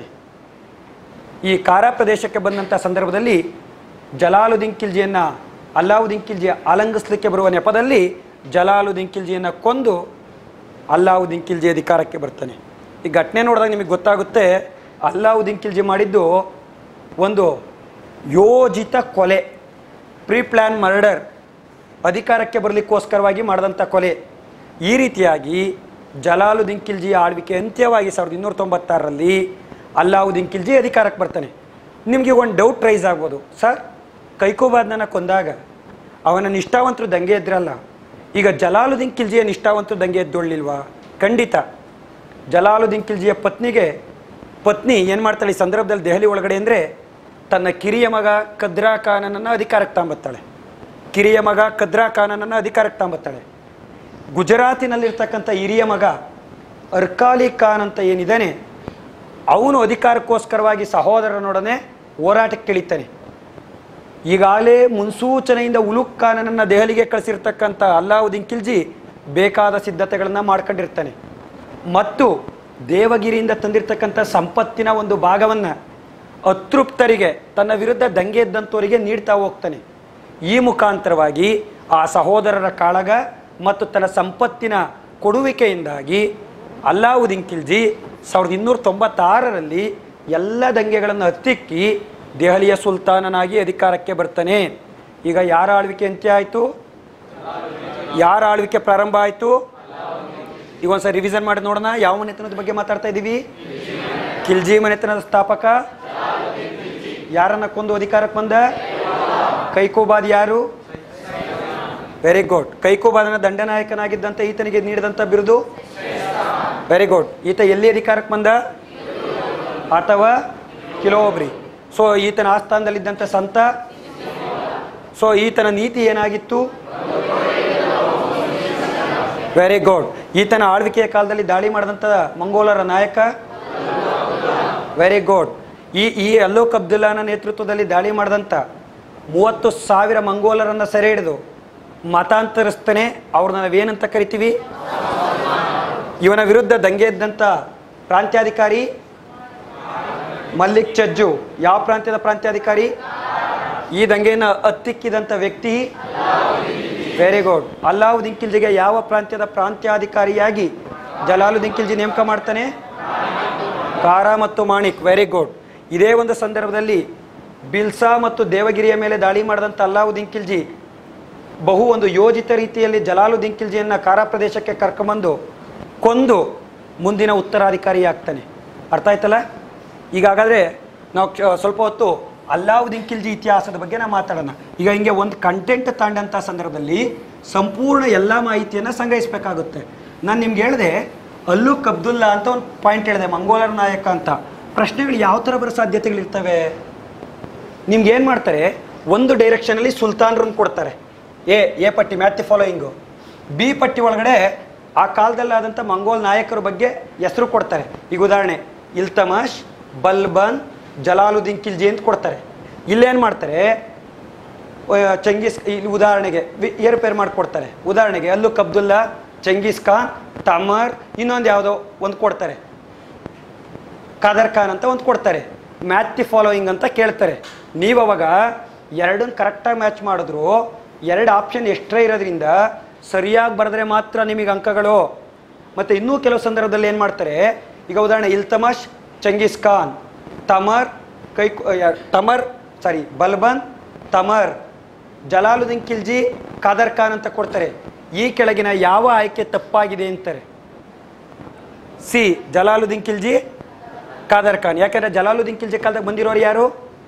ಈ ಕಾರಾ ಪ್ರದೇಶಕ್ಕೆ ಬಂದಂಥ ಸಂದರ್ಭದಲ್ಲಿ ಜಲಾಲುದ್ದೀನ್ ಖಿಲ್ಜಿಯನ್ನು ಅಲ್ಲಾವುದ್ದೀನ್ ಖಿಲ್ಜಿ ಆಲಂಗಿಸ್ಲಿಕ್ಕೆ ಬರುವ ನೆಪದಲ್ಲಿ ಜಲಾಲುದ್ದೀನ್ ಖಿಲ್ಜಿಯನ್ನು ಕೊಂದು ಅಲ್ಲಾವುದ್ದೀನ್ ಖಿಲ್ಜಿ ಅಧಿಕಾರಕ್ಕೆ ಬರ್ತಾನೆ ಈ ಘಟನೆ ನೋಡಿದಾಗ ನಿಮಗೆ ಗೊತ್ತಾಗುತ್ತೆ ಅಲ್ಲಾವುದ್ದೀನ್ ಖಿಲ್ಜಿ ಮಾಡಿದ್ದು ಒಂದು ಯೋಜಿತ ಕೊಲೆ ಪ್ರೀ ಪ್ಲ್ಯಾನ್ ಮರ್ಡರ್ ಅಧಿಕಾರಕ್ಕೆ ಬರಲಿಕ್ಕೋಸ್ಕರವಾಗಿ ಮಾಡಿದಂಥ ಕೊಲೆ ಈ ರೀತಿಯಾಗಿ ಜಲಾಲುದ್ದೀನ್ ಖಿಲ್ಜಿಯ ಆಳ್ವಿಕೆ ಅಂತ್ಯವಾಗಿ ಸಾವಿರದ ಇನ್ನೂರ ತೊಂಬತ್ತಾರರಲ್ಲಿ ಅಲ್ಲಾವುದ್ದೀನ್ ಖಿಲ್ಜಿ ಅಧಿಕಾರಕ್ಕೆ ಬರ್ತಾನೆ ನಿಮಗೆ ಒಂದು ಡೌಟ್ ರೈಸ್ ಆಗ್ಬೋದು ಸರ್ ಕೈಕೋಬಾದ್ನ ಕೊಂದಾಗ ಅವನ ನಿಷ್ಠಾವಂತರು ದಂಗೆ ಎದ್ರಲ್ಲ ಈಗ ಜಲಾಲುದ್ದೀನ್ ಖಿಲ್ಜಿಯ ನಿಷ್ಠಾವಂತರು ದಂಗೆ ಎದ್ದೊಳ್ಳಿಲ್ವಾ ಖಂಡಿತ ಜಲಾಲುದ್ದೀನ್ ಖಿಲ್ಜಿಯ ಪತ್ನಿಗೆ ಪತ್ನಿ ಏನು ಮಾಡ್ತಾಳೆ ಈ ಸಂದರ್ಭದಲ್ಲಿ ದೆಹಲಿ ಒಳಗಡೆ ಅಂದರೆ ತನ್ನ ಕಿರಿಯ ಮಗ ಕದ್ರಾ ಖಾನನನ್ನು ಅಧಿಕಾರಕ್ಕೆ ತಗೊಂಬತ್ತಾಳೆ ಕಿರಿಯ ಮಗ ಕದ್ರಾ ಖಾನನನ್ನು ಅಧಿಕಾರಕ್ಕೆ ತಗೊಂಬತ್ತಾಳೆ ಗುಜರಾತಿನಲ್ಲಿರ್ತಕ್ಕಂಥ ಹಿರಿಯ ಮಗ ಅರ್ಕಾಲಿ ಖಾನ್ ಅಂತ ಏನಿದ್ದಾನೆ ಅವನು ಅಧಿಕಾರಕ್ಕೋಸ್ಕರವಾಗಿ ಸಹೋದರನೊಡನೆ ಹೋರಾಟಕ್ಕೆ ಇಳಿತಾನೆ ಈಗಾಗಲೇ ಮುನ್ಸೂಚನೆಯಿಂದ ಉಲುಕ್ ಖಾನನನ್ನು ದೆಹಲಿಗೆ ಕಳಿಸಿರ್ತಕ್ಕಂಥ ಅಲ್ಲಾವುದ್ದೀನ್ ಖಿಲ್ಜಿ ಬೇಕಾದ ಸಿದ್ಧತೆಗಳನ್ನು ಮಾಡ್ಕೊಂಡಿರ್ತಾನೆ ಮತ್ತು ದೇವಗಿರಿಯಿಂದ ತಂದಿರತಕ್ಕಂಥ ಸಂಪತ್ತಿನ ಒಂದು ಭಾಗವನ್ನು ಅತೃಪ್ತರಿಗೆ ತನ್ನ ವಿರುದ್ಧ ದಂಗೆ ಎದ್ದಂಥವರಿಗೆ ನೀಡ್ತಾ ಹೋಗ್ತಾನೆ ಈ ಮುಖಾಂತರವಾಗಿ ಆ ಸಹೋದರರ ಕಾಳಗ ಮತ್ತು ತನ್ನ ಸಂಪತ್ತಿನ ಕೊಡುವಿಕೆಯಿಂದಾಗಿ ಅಲ್ಲಾವುದ್ದೀನ್ ಖಿಲ್ಜಿ ಸಾವಿರದ ಇನ್ನೂರ ತೊಂಬತ್ತಾರರಲ್ಲಿ ಎಲ್ಲ ದಂಗೆಗಳನ್ನು ಹತ್ತಿಕ್ಕಿ ದೆಹಲಿಯ ಸುಲ್ತಾನನಾಗಿ ಅಧಿಕಾರಕ್ಕೆ ಬರ್ತಾನೆ ಈಗ ಯಾರ ಆಳ್ವಿಕೆ ಅಂತ್ಯ ಆಯಿತು ಯಾರ ಆಳ್ವಿಕೆ ಪ್ರಾರಂಭ ಆಯಿತು ಈಗ ಒಂದ್ಸರಿ ರಿವಿಷನ್ ಮಾಡಿ ನೋಡೋಣ ಯಾವ ಮನೆತನದ ಬಗ್ಗೆ ಮಾತಾಡ್ತಾ ಇದ್ದೀವಿ ಖಿಲ್ಜಿ ಮನೆತನದ ಸ್ಥಾಪಕ ಯಾರನ್ನ ಕೊಂದು ಅಧಿಕಾರಕ್ಕೆ ಬಂದ ಕೈಕೋಬಾದ್ ಯಾರು ವೆರಿ ಗುಡ್ ಕೈಕೋಬಾದನ ದಂಡನಾಯಕನಾಗಿದ್ದಂಥ ಈತನಿಗೆ ನೀಡಿದಂಥ ಬಿರುದು ವೆರಿ ಗುಡ್ ಈತ ಎಲ್ಲಿ ಅಧಿಕಾರಕ್ಕೆ ಬಂದ ಅಥವಾ ಕಿಲೋಬ್ರಿ ಸೊ ಈತನ ಆಸ್ಥಾನದಲ್ಲಿದ್ದಂಥ ಸಂತ ಸೊ ಈತನ ನೀತಿ ಏನಾಗಿತ್ತು ವೆರಿ ಗುಡ್ ಈತನ ಆಳ್ವಿಕೆಯ ಕಾಲದಲ್ಲಿ ದಾಳಿ ಮಾಡಿದಂಥ ಮಂಗೋಲರ ನಾಯಕ ವೆರಿ ಗುಡ್ ಈ ಈ ಅಲ್ಲೋಕ್ ಅಬ್ದುಲ್ಲಾನ ನೇತೃತ್ವದಲ್ಲಿ ದಾಳಿ ಮಾಡಿದಂಥ ಮೂವತ್ತು ಸಾವಿರ ಮಂಗೋಲರನ್ನು ಸೆರೆ ಹಿಡಿದು ಮತಾಂತರಿಸ್ತಾನೆ ಅವ್ರನ್ನ ನಾವೇನಂತ ಕರಿತೀವಿ ಇವನ ವಿರುದ್ಧ ದಂಗೆ ಎದ್ದಂಥ ಪ್ರಾಂತ್ಯಾಧಿಕಾರಿ ಮಲ್ಲಿಕ್ ಚಜ್ಜು ಯಾವ ಪ್ರಾಂತ್ಯದ ಪ್ರಾಂತ್ಯಾಧಿಕಾರಿ ಈ ದಂಗೆಯನ್ನು ಹತ್ತಿಕ್ಕಿದಂಥ ವ್ಯಕ್ತಿ ವೆರಿ ಗುಡ್ ಅಲ್ಲಾವುದ್ದೀನ್ ಖಿಲ್ಜಿಗೆ ಯಾವ ಪ್ರಾಂತ್ಯದ ಪ್ರಾಂತ್ಯಾಧಿಕಾರಿಯಾಗಿ ಜಲಾಲುದ್ದೀನ್ ಖಿಲ್ಜಿ ನೇಮಕ ಮಾಡ್ತಾನೆ ಕಾರ ಮತ್ತು ಮಾಣಿಕ್ ವೆರಿ ಗುಡ್ ಇದೇ ಒಂದು ಸಂದರ್ಭದಲ್ಲಿ ಬಿಲ್ಸಾ ಮತ್ತು ದೇವಗಿರಿಯ ಮೇಲೆ ದಾಳಿ ಮಾಡಿದಂಥ ಅಲ್ಲಾವುದ್ದೀನ್ ಖಿಲ್ಜಿ ಬಹು ಒಂದು ಯೋಜಿತ ರೀತಿಯಲ್ಲಿ ಜಲಾಲುದ್ದೀನ್ ಖಿಲ್ಜಿಯನ್ನು ಕಾರ ಪ್ರದೇಶಕ್ಕೆ ಕರ್ಕೊಂಬಂದು ಕೊಂದು ಮುಂದಿನ ಉತ್ತರಾಧಿಕಾರಿಯಾಗ್ತಾನೆ ಅರ್ಥ ಆಯ್ತಲ್ಲ ಈಗಾಗಲೇ ನಾವು ಕ್ಷ- ಸ್ವಲ್ಪ ಹೊತ್ತು ಅಲ್ಲಾವುದ್ದೀನ್ ಖಿಲ್ಜಿ ಇತಿಹಾಸದ ಬಗ್ಗೆ ನಾವು ಮಾತಾಡೋಣ ಈಗ ಹಿಂಗೆ ಒಂದು ಕಂಟೆಂಟ್ ತಾಂಡಂಥ ಸಂದರ್ಭದಲ್ಲಿ ಸಂಪೂರ್ಣ ಎಲ್ಲ ಮಾಹಿತಿಯನ್ನು ಸಂಗ್ರಹಿಸಬೇಕಾಗುತ್ತೆ ನಾನು ನಿಮ್ಗೆ ಹೇಳಿದೆ ಅಲ್ಲುಕ್ ಅಬ್ದುಲ್ಲಾ ಅಂತ ಒಂದು ಪಾಯಿಂಟ್ ಹೇಳಿದೆ ಮಂಗೋಲರ ನಾಯಕ ಅಂತ ಪ್ರಶ್ನೆಗಳು ಯಾವ ಥರ ಬರೋ ಸಾಧ್ಯತೆಗಳಿರ್ತವೆ ನಿಮ್ಗೆ ಏನು ಮಾಡ್ತಾರೆ ಒಂದು ಡೈರೆಕ್ಷನಲ್ಲಿ ಸುಲ್ತಾನ್ರನ್ನ ಕೊಡ್ತಾರೆ ಎ ಎ ಪಟ್ಟಿ ಮ್ಯಾಥ್ ಫಾಲೋಯಿಂಗು ಬಿ ಪಟ್ಟಿ ಒಳಗಡೆ ಆ ಕಾಲದಲ್ಲಾದಂಥ ಮಂಗೋಲ್ ನಾಯಕರ ಬಗ್ಗೆ ಹೆಸರು ಕೊಡ್ತಾರೆ ಈಗ ಉದಾಹರಣೆ ಇಲ್ತಮಶ್ ಬಲ್ಬನ್ ಜಲಾಲುದ್ದೀನ್ ಖಿಲ್ಜಿ ಅಂತ ಕೊಡ್ತಾರೆ ಇಲ್ಲೇನು ಮಾಡ್ತಾರೆ ಅಹ್, ಚಂಗೀಸ್ ಇಲ್ಲಿ ಉದಾಹರಣೆಗೆ ವಿ- ಏರುಪೇರು ಮಾಡಿಕೊಡ್ತಾರೆ ಉದಾಹರಣೆಗೆ ಅಲ್ಲುಕ್ ಅಬ್ದುಲ್ಲಾ ಚಂಗೀಸ್ ಖಾನ್ ತಮರ್ ಇನ್ನೊಂದು ಯಾವುದೋ ಒಂದು ಕೊಡ್ತಾರೆ ಖಾದರ್ ಖಾನ್ ಅಂತ ಒಂದು ಕೊಡ್ತಾರೆ ಮ್ಯಾಚ್ ದಿ ಫಾಲೋಯಿಂಗ್ ಅಂತ ಕೇಳ್ತಾರೆ ನೀವು ಅವಾಗ ಎರಡನ್ನ ಕರೆಕ್ಟಾಗಿ ಮ್ಯಾಚ್ ಮಾಡಿದ್ರು ಎರಡು ಆಪ್ಷನ್ ಎಕ್ಸ್ಟ್ರಾ ಇರೋದ್ರಿಂದ ಸರಿಯಾಗಿ ಬರೆದ್ರೆ ಮಾತ್ರ ನಿಮಗೆ ಅಂಕಗಳು ಮತ್ತು ಇನ್ನೂ ಕೆಲವು ಸಂದರ್ಭದಲ್ಲಿ ಏನು ಮಾಡ್ತಾರೆ ಈಗ ಉದಾಹರಣೆ ಇಲ್ತಮಶ್ ಚಂಗೀಸ್ ಖಾನ್ ತಮರ್ ಕೈ ತಮರ್ ಸಾರಿ ಬಲ್ಬನ್ ತಮರ್ ಜಲಾಲುದ್ದೀನ್ ಖಿಲ್ಜಿ ಖಾದರ್ ಖಾನ್ ಅಂತ ಕೊಡ್ತಾರೆ ಈ ಕೆಳಗಿನ ಯಾವ ಆಯ್ಕೆ ತಪ್ಪಾಗಿದೆ ಅಂತಾರೆ ಸಿ ಜಲಾಲುದ್ದೀನ್ ಖಿಲ್ಜಿ ಖಾದರ್ ಖಾನ್ ಯಾಕಂದ್ರೆ ಜಲಾಲುದ್ದೀನ್ ಖಿಲ್ಜಿ ಕಾಲದಾಗ ಬಂದಿರೋರು ಯಾರು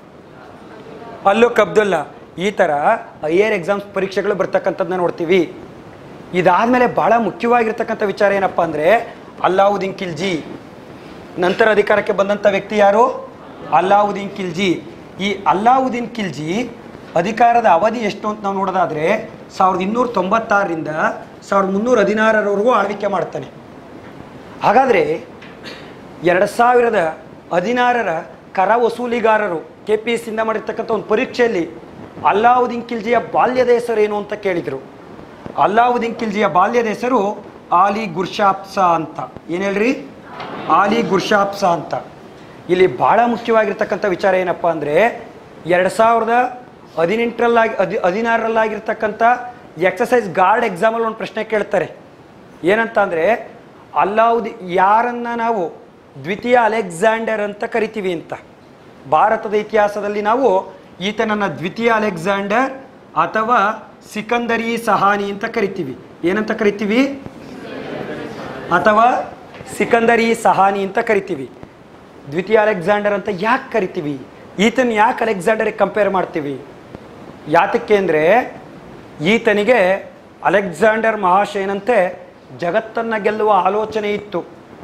ಅಲ್ಲುಕ್ ಅಬ್ದುಲ್ಲಾ ಈ ಥರ ಹೈಯರ್ ಎಕ್ಸಾಮ್ಸ್ ಪರೀಕ್ಷೆಗಳು ಬರ್ತಕ್ಕಂಥದ್ದನ್ನ ನೋಡ್ತೀವಿ ಇದಾದಮೇಲೆ ಭಾಳ ಮುಖ್ಯವಾಗಿರ್ತಕ್ಕಂಥ ವಿಚಾರ ಏನಪ್ಪ ಅಂದರೆ ಅಲ್ಲಾವುದ್ದೀನ್ ಖಿಲ್ಜಿ ನಂತರ ಅಧಿಕಾರಕ್ಕೆ ಬಂದಂಥ ವ್ಯಕ್ತಿ ಯಾರು ಅಲ್ಲಾವುದ್ದೀನ್ ಖಿಲ್ಜಿ ಈ ಅಲ್ಲಾವುದ್ದೀನ್ ಖಿಲ್ಜಿ ಅಧಿಕಾರದ ಅವಧಿ ಎಷ್ಟು ಅಂತ ನಾವು ನೋಡೋದಾದರೆ ಸಾವಿರದ ಇನ್ನೂರ ತೊಂಬತ್ತಾರರಿಂದ ಸಾವಿರದ ಮುನ್ನೂರ ಹದಿನಾರರವರೆಗೂ ಆಳ್ವಿಕೆ ಮಾಡ್ತಾನೆ ಹಾಗಾದರೆ ಎರಡು ಸಾವಿರದ ಹದಿನಾರರ ಕರ ವಸೂಲಿಗಾರರು ಕೆ ಪಿ ಎಸ್ ಇಂದ ಮಾಡಿರ್ತಕ್ಕಂಥ ಒಂದು ಪರೀಕ್ಷೆಯಲ್ಲಿ ಅಲ್ಲಾವುದ್ದೀನ್ ಖಿಲ್ಜಿಯ ಬಾಲ್ಯದ ಹೆಸರು ಏನು ಅಂತ ಕೇಳಿದರು ಅಲ್ಲಾವುದ್ದೀನ್ ಖಿಲ್ಜಿಯ ಬಾಲ್ಯದ ಹೆಸರು ಆಲಿ ಗುರ್ಷಾಪ್ಸಾ ಅಂತ ಏನು ಹೇಳ್ರಿ ಆಲಿ ಗುರ್ಷಾಪ್ಸಾ ಅಂತ ಇಲ್ಲಿ ಭಾಳ ಮುಖ್ಯವಾಗಿರ್ತಕ್ಕಂಥ ವಿಚಾರ ಏನಪ್ಪ ಅಂದರೆ ಎರಡು ಸಾವಿರದ ಹದಿನೆಂಟರಲ್ಲಾಗಿ ಹದಿ ಹದಿನಾರರಲ್ಲಾಗಿರ್ತಕ್ಕಂಥ ಎಕ್ಸಸೈಸ್ ಗಾರ್ಡ್ ಎಕ್ಸಾಮಲ್ಲಿ ಒಂದು ಪ್ರಶ್ನೆ ಕೇಳ್ತಾರೆ ಏನಂತ ಅಂದರೆ ಅಲ್ಲಾವುದಿ ಯಾರನ್ನ ನಾವು ದ್ವಿತೀಯ ಅಲೆಕ್ಸಾಂಡರ್ ಅಂತ ಕರಿತೀವಿ ಅಂತ ಭಾರತದ ಇತಿಹಾಸದಲ್ಲಿ ನಾವು ಈತನನ್ನ ದ್ವಿತೀಯ ಅಲೆಕ್ಸಾಂಡರ್ ಅಥವಾ ಸಿಕಂದರಿ ಸಹಾನಿ ಅಂತ ಕರಿತೀವಿ ಏನಂತ ಕರಿತೀವಿ ಅಥವಾ ಸಿಕಂದರಿ ಸಹಾನಿ ಅಂತ ಕರಿತೀವಿ ದ್ವಿತೀಯ ಅಲೆಕ್ಸಾಂಡರ್ ಅಂತ ಯಾಕೆ ಕರಿತೀವಿ ಈತನ ಯಾಕೆ ಅಲೆಕ್ಸಾಂಡರಿಗೆ ಕಂಪೇರ್ ಮಾಡ್ತೀವಿ ಯಾತಕ್ಕೆ ಅಂದರೆ ಈತನಿಗೆ ಅಲೆಕ್ಸಾಂಡರ್ ಮಹಾಶಯನಂತೆ ಜಗತ್ತನ್ನು ಗೆಲ್ಲುವ ಆಲೋಚನೆ ಇತ್ತು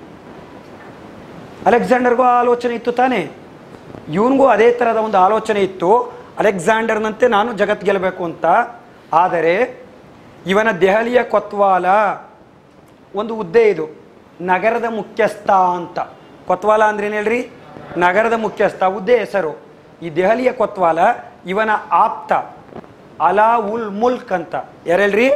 ಅಲೆಕ್ಸಾಂಡರ್ಗೂ ಆ ಆಲೋಚನೆ ಇತ್ತು ತಾನೇ ಇವನಿಗೂ ಅದೇ ಥರದ ಒಂದು ಆಲೋಚನೆ ಇತ್ತು ಅಲೆಕ್ಸಾಂಡರ್ನಂತೆ ನಾನು ಜಗತ್ತು ಗೆಲ್ಲಬೇಕು ಅಂತ ಆದರೆ ಇವನ ದೆಹಲಿಯ ಕೊತ್ವಾಲ ಒಂದು ಹುದ್ದೆ ಇದು ನಗರದ ಮುಖ್ಯಸ್ಥ ಅಂತ ಕೊತ್ವಾಲ ಅಂದ್ರೆ ಏನು ಹೇಳ್ರಿ ನಗರದ ಮುಖ್ಯಸ್ಥ ಹುದ್ದೆ ಹೆಸರು ಈ ದೆಹಲಿಯ ಕೊತ್ವಾಲ ಇವನ ಆಪ್ತ ಅಲಾ ಉಲ್ ಮುಲ್ಕ್ ಅಂತ ಯಾರು ಹೇಳ್ರಿ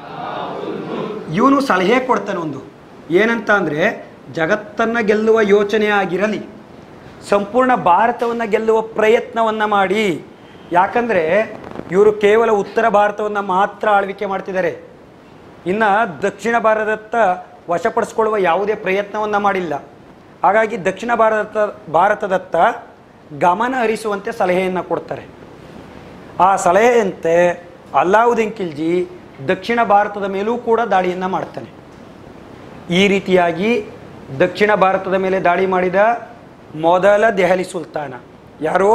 ಇವನು ಸಲಹೆ ಕೊಡ್ತಾನೆ ಒಂದು ಏನಂತ ಅಂದರೆ ಜಗತ್ತನ್ನು ಗೆಲ್ಲುವ ಯೋಚನೆ ಆಗಿರಲಿ ಸಂಪೂರ್ಣ ಭಾರತವನ್ನು ಗೆಲ್ಲುವ ಪ್ರಯತ್ನವನ್ನು ಮಾಡಿ ಯಾಕಂದರೆ ಇವರು ಕೇವಲ ಉತ್ತರ ಭಾರತವನ್ನು ಮಾತ್ರ ಆಳ್ವಿಕೆ ಮಾಡ್ತಿದ್ದಾರೆ ಇನ್ನು ದಕ್ಷಿಣ ಭಾರತದತ್ತ ವಶಪಡಿಸ್ಕೊಳ್ಳುವ ಯಾವುದೇ ಪ್ರಯತ್ನವನ್ನು ಮಾಡಿಲ್ಲ ಹಾಗಾಗಿ ದಕ್ಷಿಣ ಭಾರತ ಭಾರತದತ್ತ ಗಮನ ಹರಿಸುವಂತೆ ಸಲಹೆಯನ್ನು ಕೊಡ್ತಾರೆ ಆ ಸಲಹೆಯಂತೆ ಅಲ್ಲಾವುದ್ದೀನ್ ಖಿಲ್ಜಿ ದಕ್ಷಿಣ ಭಾರತದ ಮೇಲೂ ಕೂಡ ದಾಳಿಯನ್ನು ಮಾಡ್ತಾನೆ ಈ ರೀತಿಯಾಗಿ ದಕ್ಷಿಣ ಭಾರತದ ಮೇಲೆ ದಾಳಿ ಮಾಡಿದ ಮೊದಲ ದೆಹಲಿ ಸುಲ್ತಾನ ಯಾರು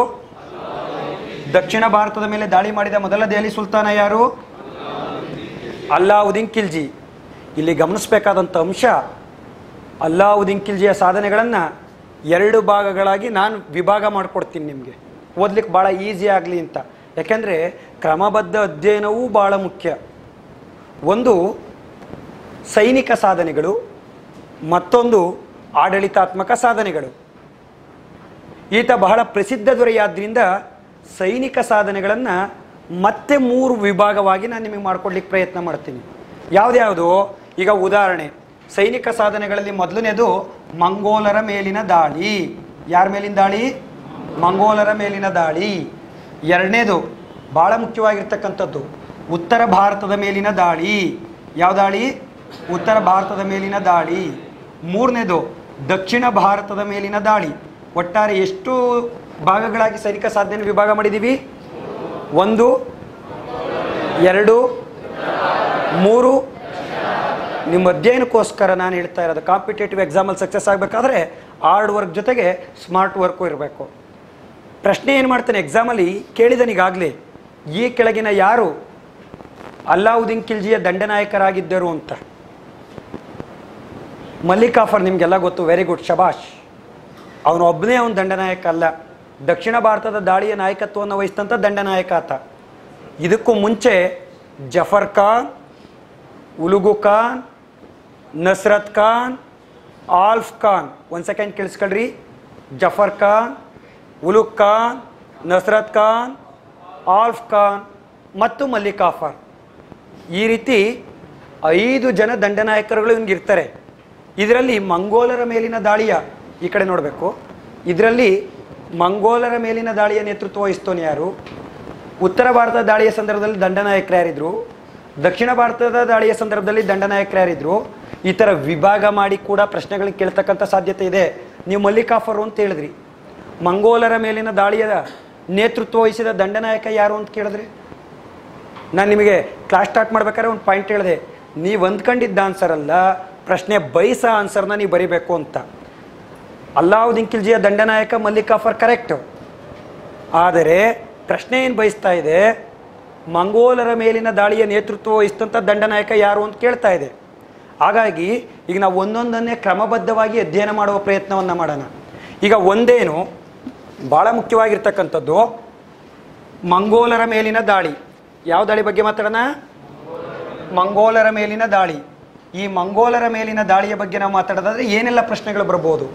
ದಕ್ಷಿಣ ಭಾರತದ ಮೇಲೆ ದಾಳಿ ಮಾಡಿದ ಮೊದಲ ದೆಹಲಿ ಸುಲ್ತಾನ ಯಾರು ಅಲ್ಲಾವುದ್ದೀನ್ ಖಿಲ್ಜಿ ಇಲ್ಲಿ ಗಮನಿಸಬೇಕಾದಂಥ ಅಂಶ ಅಲ್ಲಾವುದ್ದೀನ್ ಖಿಲ್ಜಿಯ ಸಾಧನೆಗಳನ್ನು ಎರಡು ಭಾಗಗಳಾಗಿ ನಾನು ವಿಭಾಗ ಮಾಡಿಕೊಡ್ತೀನಿ ನಿಮಗೆ ಓದ್ಲಿಕ್ಕೆ ಭಾಳ ಈಸಿ ಆಗಲಿ ಅಂತ ಯಾಕೆಂದರೆ ಕ್ರಮಬದ್ಧ ಅಧ್ಯಯನವೂ ಭಾಳ ಮುಖ್ಯ ಒಂದು ಸೈನಿಕ ಸಾಧನೆಗಳು ಮತ್ತೊಂದು ಆಡಳಿತಾತ್ಮಕ ಸಾಧನೆಗಳು ಈತ ಬಹಳ ಪ್ರಸಿದ್ಧ ದೊರೆಯಾದ್ರಿಂದ ಸೈನಿಕ ಸಾಧನೆಗಳನ್ನು ಮತ್ತೆ ಮೂರು ವಿಭಾಗವಾಗಿ ನಾನು ನಿಮಗೆ ಮಾಡ್ಕೊಡ್ಲಿಕ್ಕೆ ಪ್ರಯತ್ನ ಮಾಡ್ತೀನಿ ಯಾವ್ದ್ಯಾವುದು ಈಗ ಉದಾಹರಣೆ ಸೈನಿಕ ಸಾಧನೆಗಳಲ್ಲಿ ಮೊದಲನೇದು ಮಂಗೋಲರ ಮೇಲಿನ ದಾಳಿ ಯಾರ ಮೇಲಿನ ದಾಳಿ ಮಂಗೋಲರ ಮೇಲಿನ ದಾಳಿ ಎರಡನೇದು ಭಾಳ ಮುಖ್ಯವಾಗಿರ್ತಕ್ಕಂಥದ್ದು ಉತ್ತರ ಭಾರತದ ಮೇಲಿನ ದಾಳಿ ಯಾವ ದಾಳಿ ಉತ್ತರ ಭಾರತದ ಮೇಲಿನ ದಾಳಿ ಮೂರನೇದು ದಕ್ಷಿಣ ಭಾರತದ ಮೇಲಿನ ದಾಳಿ ಒಟ್ಟಾರೆ ಎಷ್ಟು ಭಾಗಗಳಾಗಿ ಸೈನಿಕ ಸಾಧನೆ ವಿಭಾಗ ಮಾಡಿದ್ದೀವಿ ಒಂದು ಎರಡು ಮೂರು ನಿಮ್ಮ ಅಧ್ಯಯನಕ್ಕೋಸ್ಕರ ನಾನು ಹೇಳ್ತಾ ಇರೋದು ಕಾಂಪಿಟೇಟಿವ್ ಎಕ್ಸಾಮಲ್ಲಿ ಸಕ್ಸಸ್ ಆಗಬೇಕಾದ್ರೆ ಹಾರ್ಡ್ ವರ್ಕ್ ಜೊತೆಗೆ ಸ್ಮಾರ್ಟ್ ವರ್ಕು ಇರಬೇಕು ಪ್ರಶ್ನೆ ಏನು ಮಾಡ್ತಾನೆ ಎಕ್ಸಾಮಲ್ಲಿ ಕೇಳಿದನಿಗಾಗಲೇ ಈ ಕೆಳಗಿನ ಯಾರು ಅಲ್ಲಾವುದ್ದೀನ್ ಖಿಲ್ಜಿಯ ದಂಡನಾಯಕರಾಗಿದ್ದರು ಅಂತ ಮಲ್ಲಿಕಾಫರ್ ನಿಮಗೆಲ್ಲ ಗೊತ್ತು ವೆರಿ ಗುಡ್ ಶಬಾಷ್ ಅವನು ಒಬ್ಬನೇ ಅವನು ದಂಡನಾಯಕ ಅಲ್ಲ ದಕ್ಷಿಣ ಭಾರತದ ದಾಳಿಯ ನಾಯಕತ್ವವನ್ನು ವಹಿಸಿದಂಥ ದಂಡನಾಯಕ ಆತ ಇದಕ್ಕೂ ಮುಂಚೆ ಜಫರ್ ಖಾನ್ ಉಲುಗು ಖಾನ್ ನಸ್ರತ್ ಖಾನ್ ಆಲ್ಫ್ ಖಾನ್ ಒಂದು ಸೆಕೆಂಡ್ ಕೇಳಿಸ್ಕೊಳ್ರಿ ಜಫರ್ ಖಾನ್ ಉಲುಗ್ ಖಾನ್ ನಸ್ರತ್ ಖಾನ್ ಆಲ್ಫ್ ಖಾನ್ ಮತ್ತು ಮಲ್ಲಿಕಾಫರ್ ಈ ರೀತಿ ಐದು ಜನ ದಂಡನಾಯಕರುಗಳು ಇವ್ನಿಗೆ ಇರ್ತಾರೆ ಇದರಲ್ಲಿ ಮಂಗೋಲರ ಮೇಲಿನ ದಾಳಿಯ ಈ ಕಡೆ ನೋಡಬೇಕು ಇದರಲ್ಲಿ ಮಂಗೋಲರ ಮೇಲಿನ ದಾಳಿಯ ನೇತೃತ್ವ ವಹಿಸ್ತೋನು ಯಾರು ಉತ್ತರ ಭಾರತದ ದಾಳಿಯ ಸಂದರ್ಭದಲ್ಲಿ ದಂಡನಾಯಕರು ಯಾರಿದ್ರು ದಕ್ಷಿಣ ಭಾರತದ ದಾಳಿಯ ಸಂದರ್ಭದಲ್ಲಿ ದಂಡನಾಯಕರು ಯಾರಿದ್ರು ಈ ಥರ ವಿಭಾಗ ಮಾಡಿ ಕೂಡ ಪ್ರಶ್ನೆಗಳಿಗೆ ಕೇಳ್ತಕ್ಕಂಥ ಸಾಧ್ಯತೆ ಇದೆ ನೀವು ಮಲ್ಲಿಕಾಫರು ಅಂತ ಹೇಳಿದ್ರಿ ಮಂಗೋಲರ ಮೇಲಿನ ದಾಳಿಯ ನೇತೃತ್ವ ವಹಿಸಿದ ದಂಡನಾಯಕ ಯಾರು ಅಂತ ಕೇಳಿದ್ರಿ ನಾನು ನಿಮಗೆ ಕ್ಲಾಸ್ ಸ್ಟಾರ್ಟ್ ಮಾಡ್ಬೇಕಾದ್ರೆ ಒಂದು ಪಾಯಿಂಟ್ ಹೇಳಿದೆ ನೀವು ಅಂದ್ಕೊಂಡಿದ್ದ ಆನ್ಸರ್ ಅಲ್ಲ ಪ್ರಶ್ನೆ ಬಯಸ ಆನ್ಸರ್ನ ನೀವು ಬರಿಬೇಕು ಅಂತ ಅಲ್ಲಾವುದ್ದೀನ್ ಖಿಲ್ಜಿಯ ದಂಡನಾಯಕ ಮಲ್ಲಿಕಾಫರ್ ಕರೆಕ್ಟ್ ಆದರೆ ಪ್ರಶ್ನೆ ಏನು ಬಯಸ್ತಾ ಇದೆ ಮಂಗೋಲರ ಮೇಲಿನ ದಾಳಿಯ ನೇತೃತ್ವ ವಹಿಸಿದಂಥ ದಂಡನಾಯಕ ಯಾರು ಅಂತ ಕೇಳ್ತಾ ಇದೆ ಹಾಗಾಗಿ ಈಗ ನಾವು ಒಂದೊಂದನ್ನೇ ಕ್ರಮಬದ್ಧವಾಗಿ ಅಧ್ಯಯನ ಮಾಡುವ ಪ್ರಯತ್ನವನ್ನು ಮಾಡೋಣ ಈಗ ಒಂದೇನು ಭಾಳ ಮುಖ್ಯವಾಗಿರ್ತಕ್ಕಂಥದ್ದು ಮಂಗೋಲರ ಮೇಲಿನ ದಾಳಿ ಯಾವ ದಾಳಿ ಬಗ್ಗೆ ಮಾತಾಡೋಣ ಮಂಗೋಲರ ಮೇಲಿನ ದಾಳಿ ಈ ಮಂಗೋಲರ ಮೇಲಿನ ದಾಳಿಯ ಬಗ್ಗೆ ನಾವು ಮಾತಾಡೋದಾದ್ರೆ ಏನೆಲ್ಲ ಪ್ರಶ್ನೆಗಳು ಬರ್ಬೋದು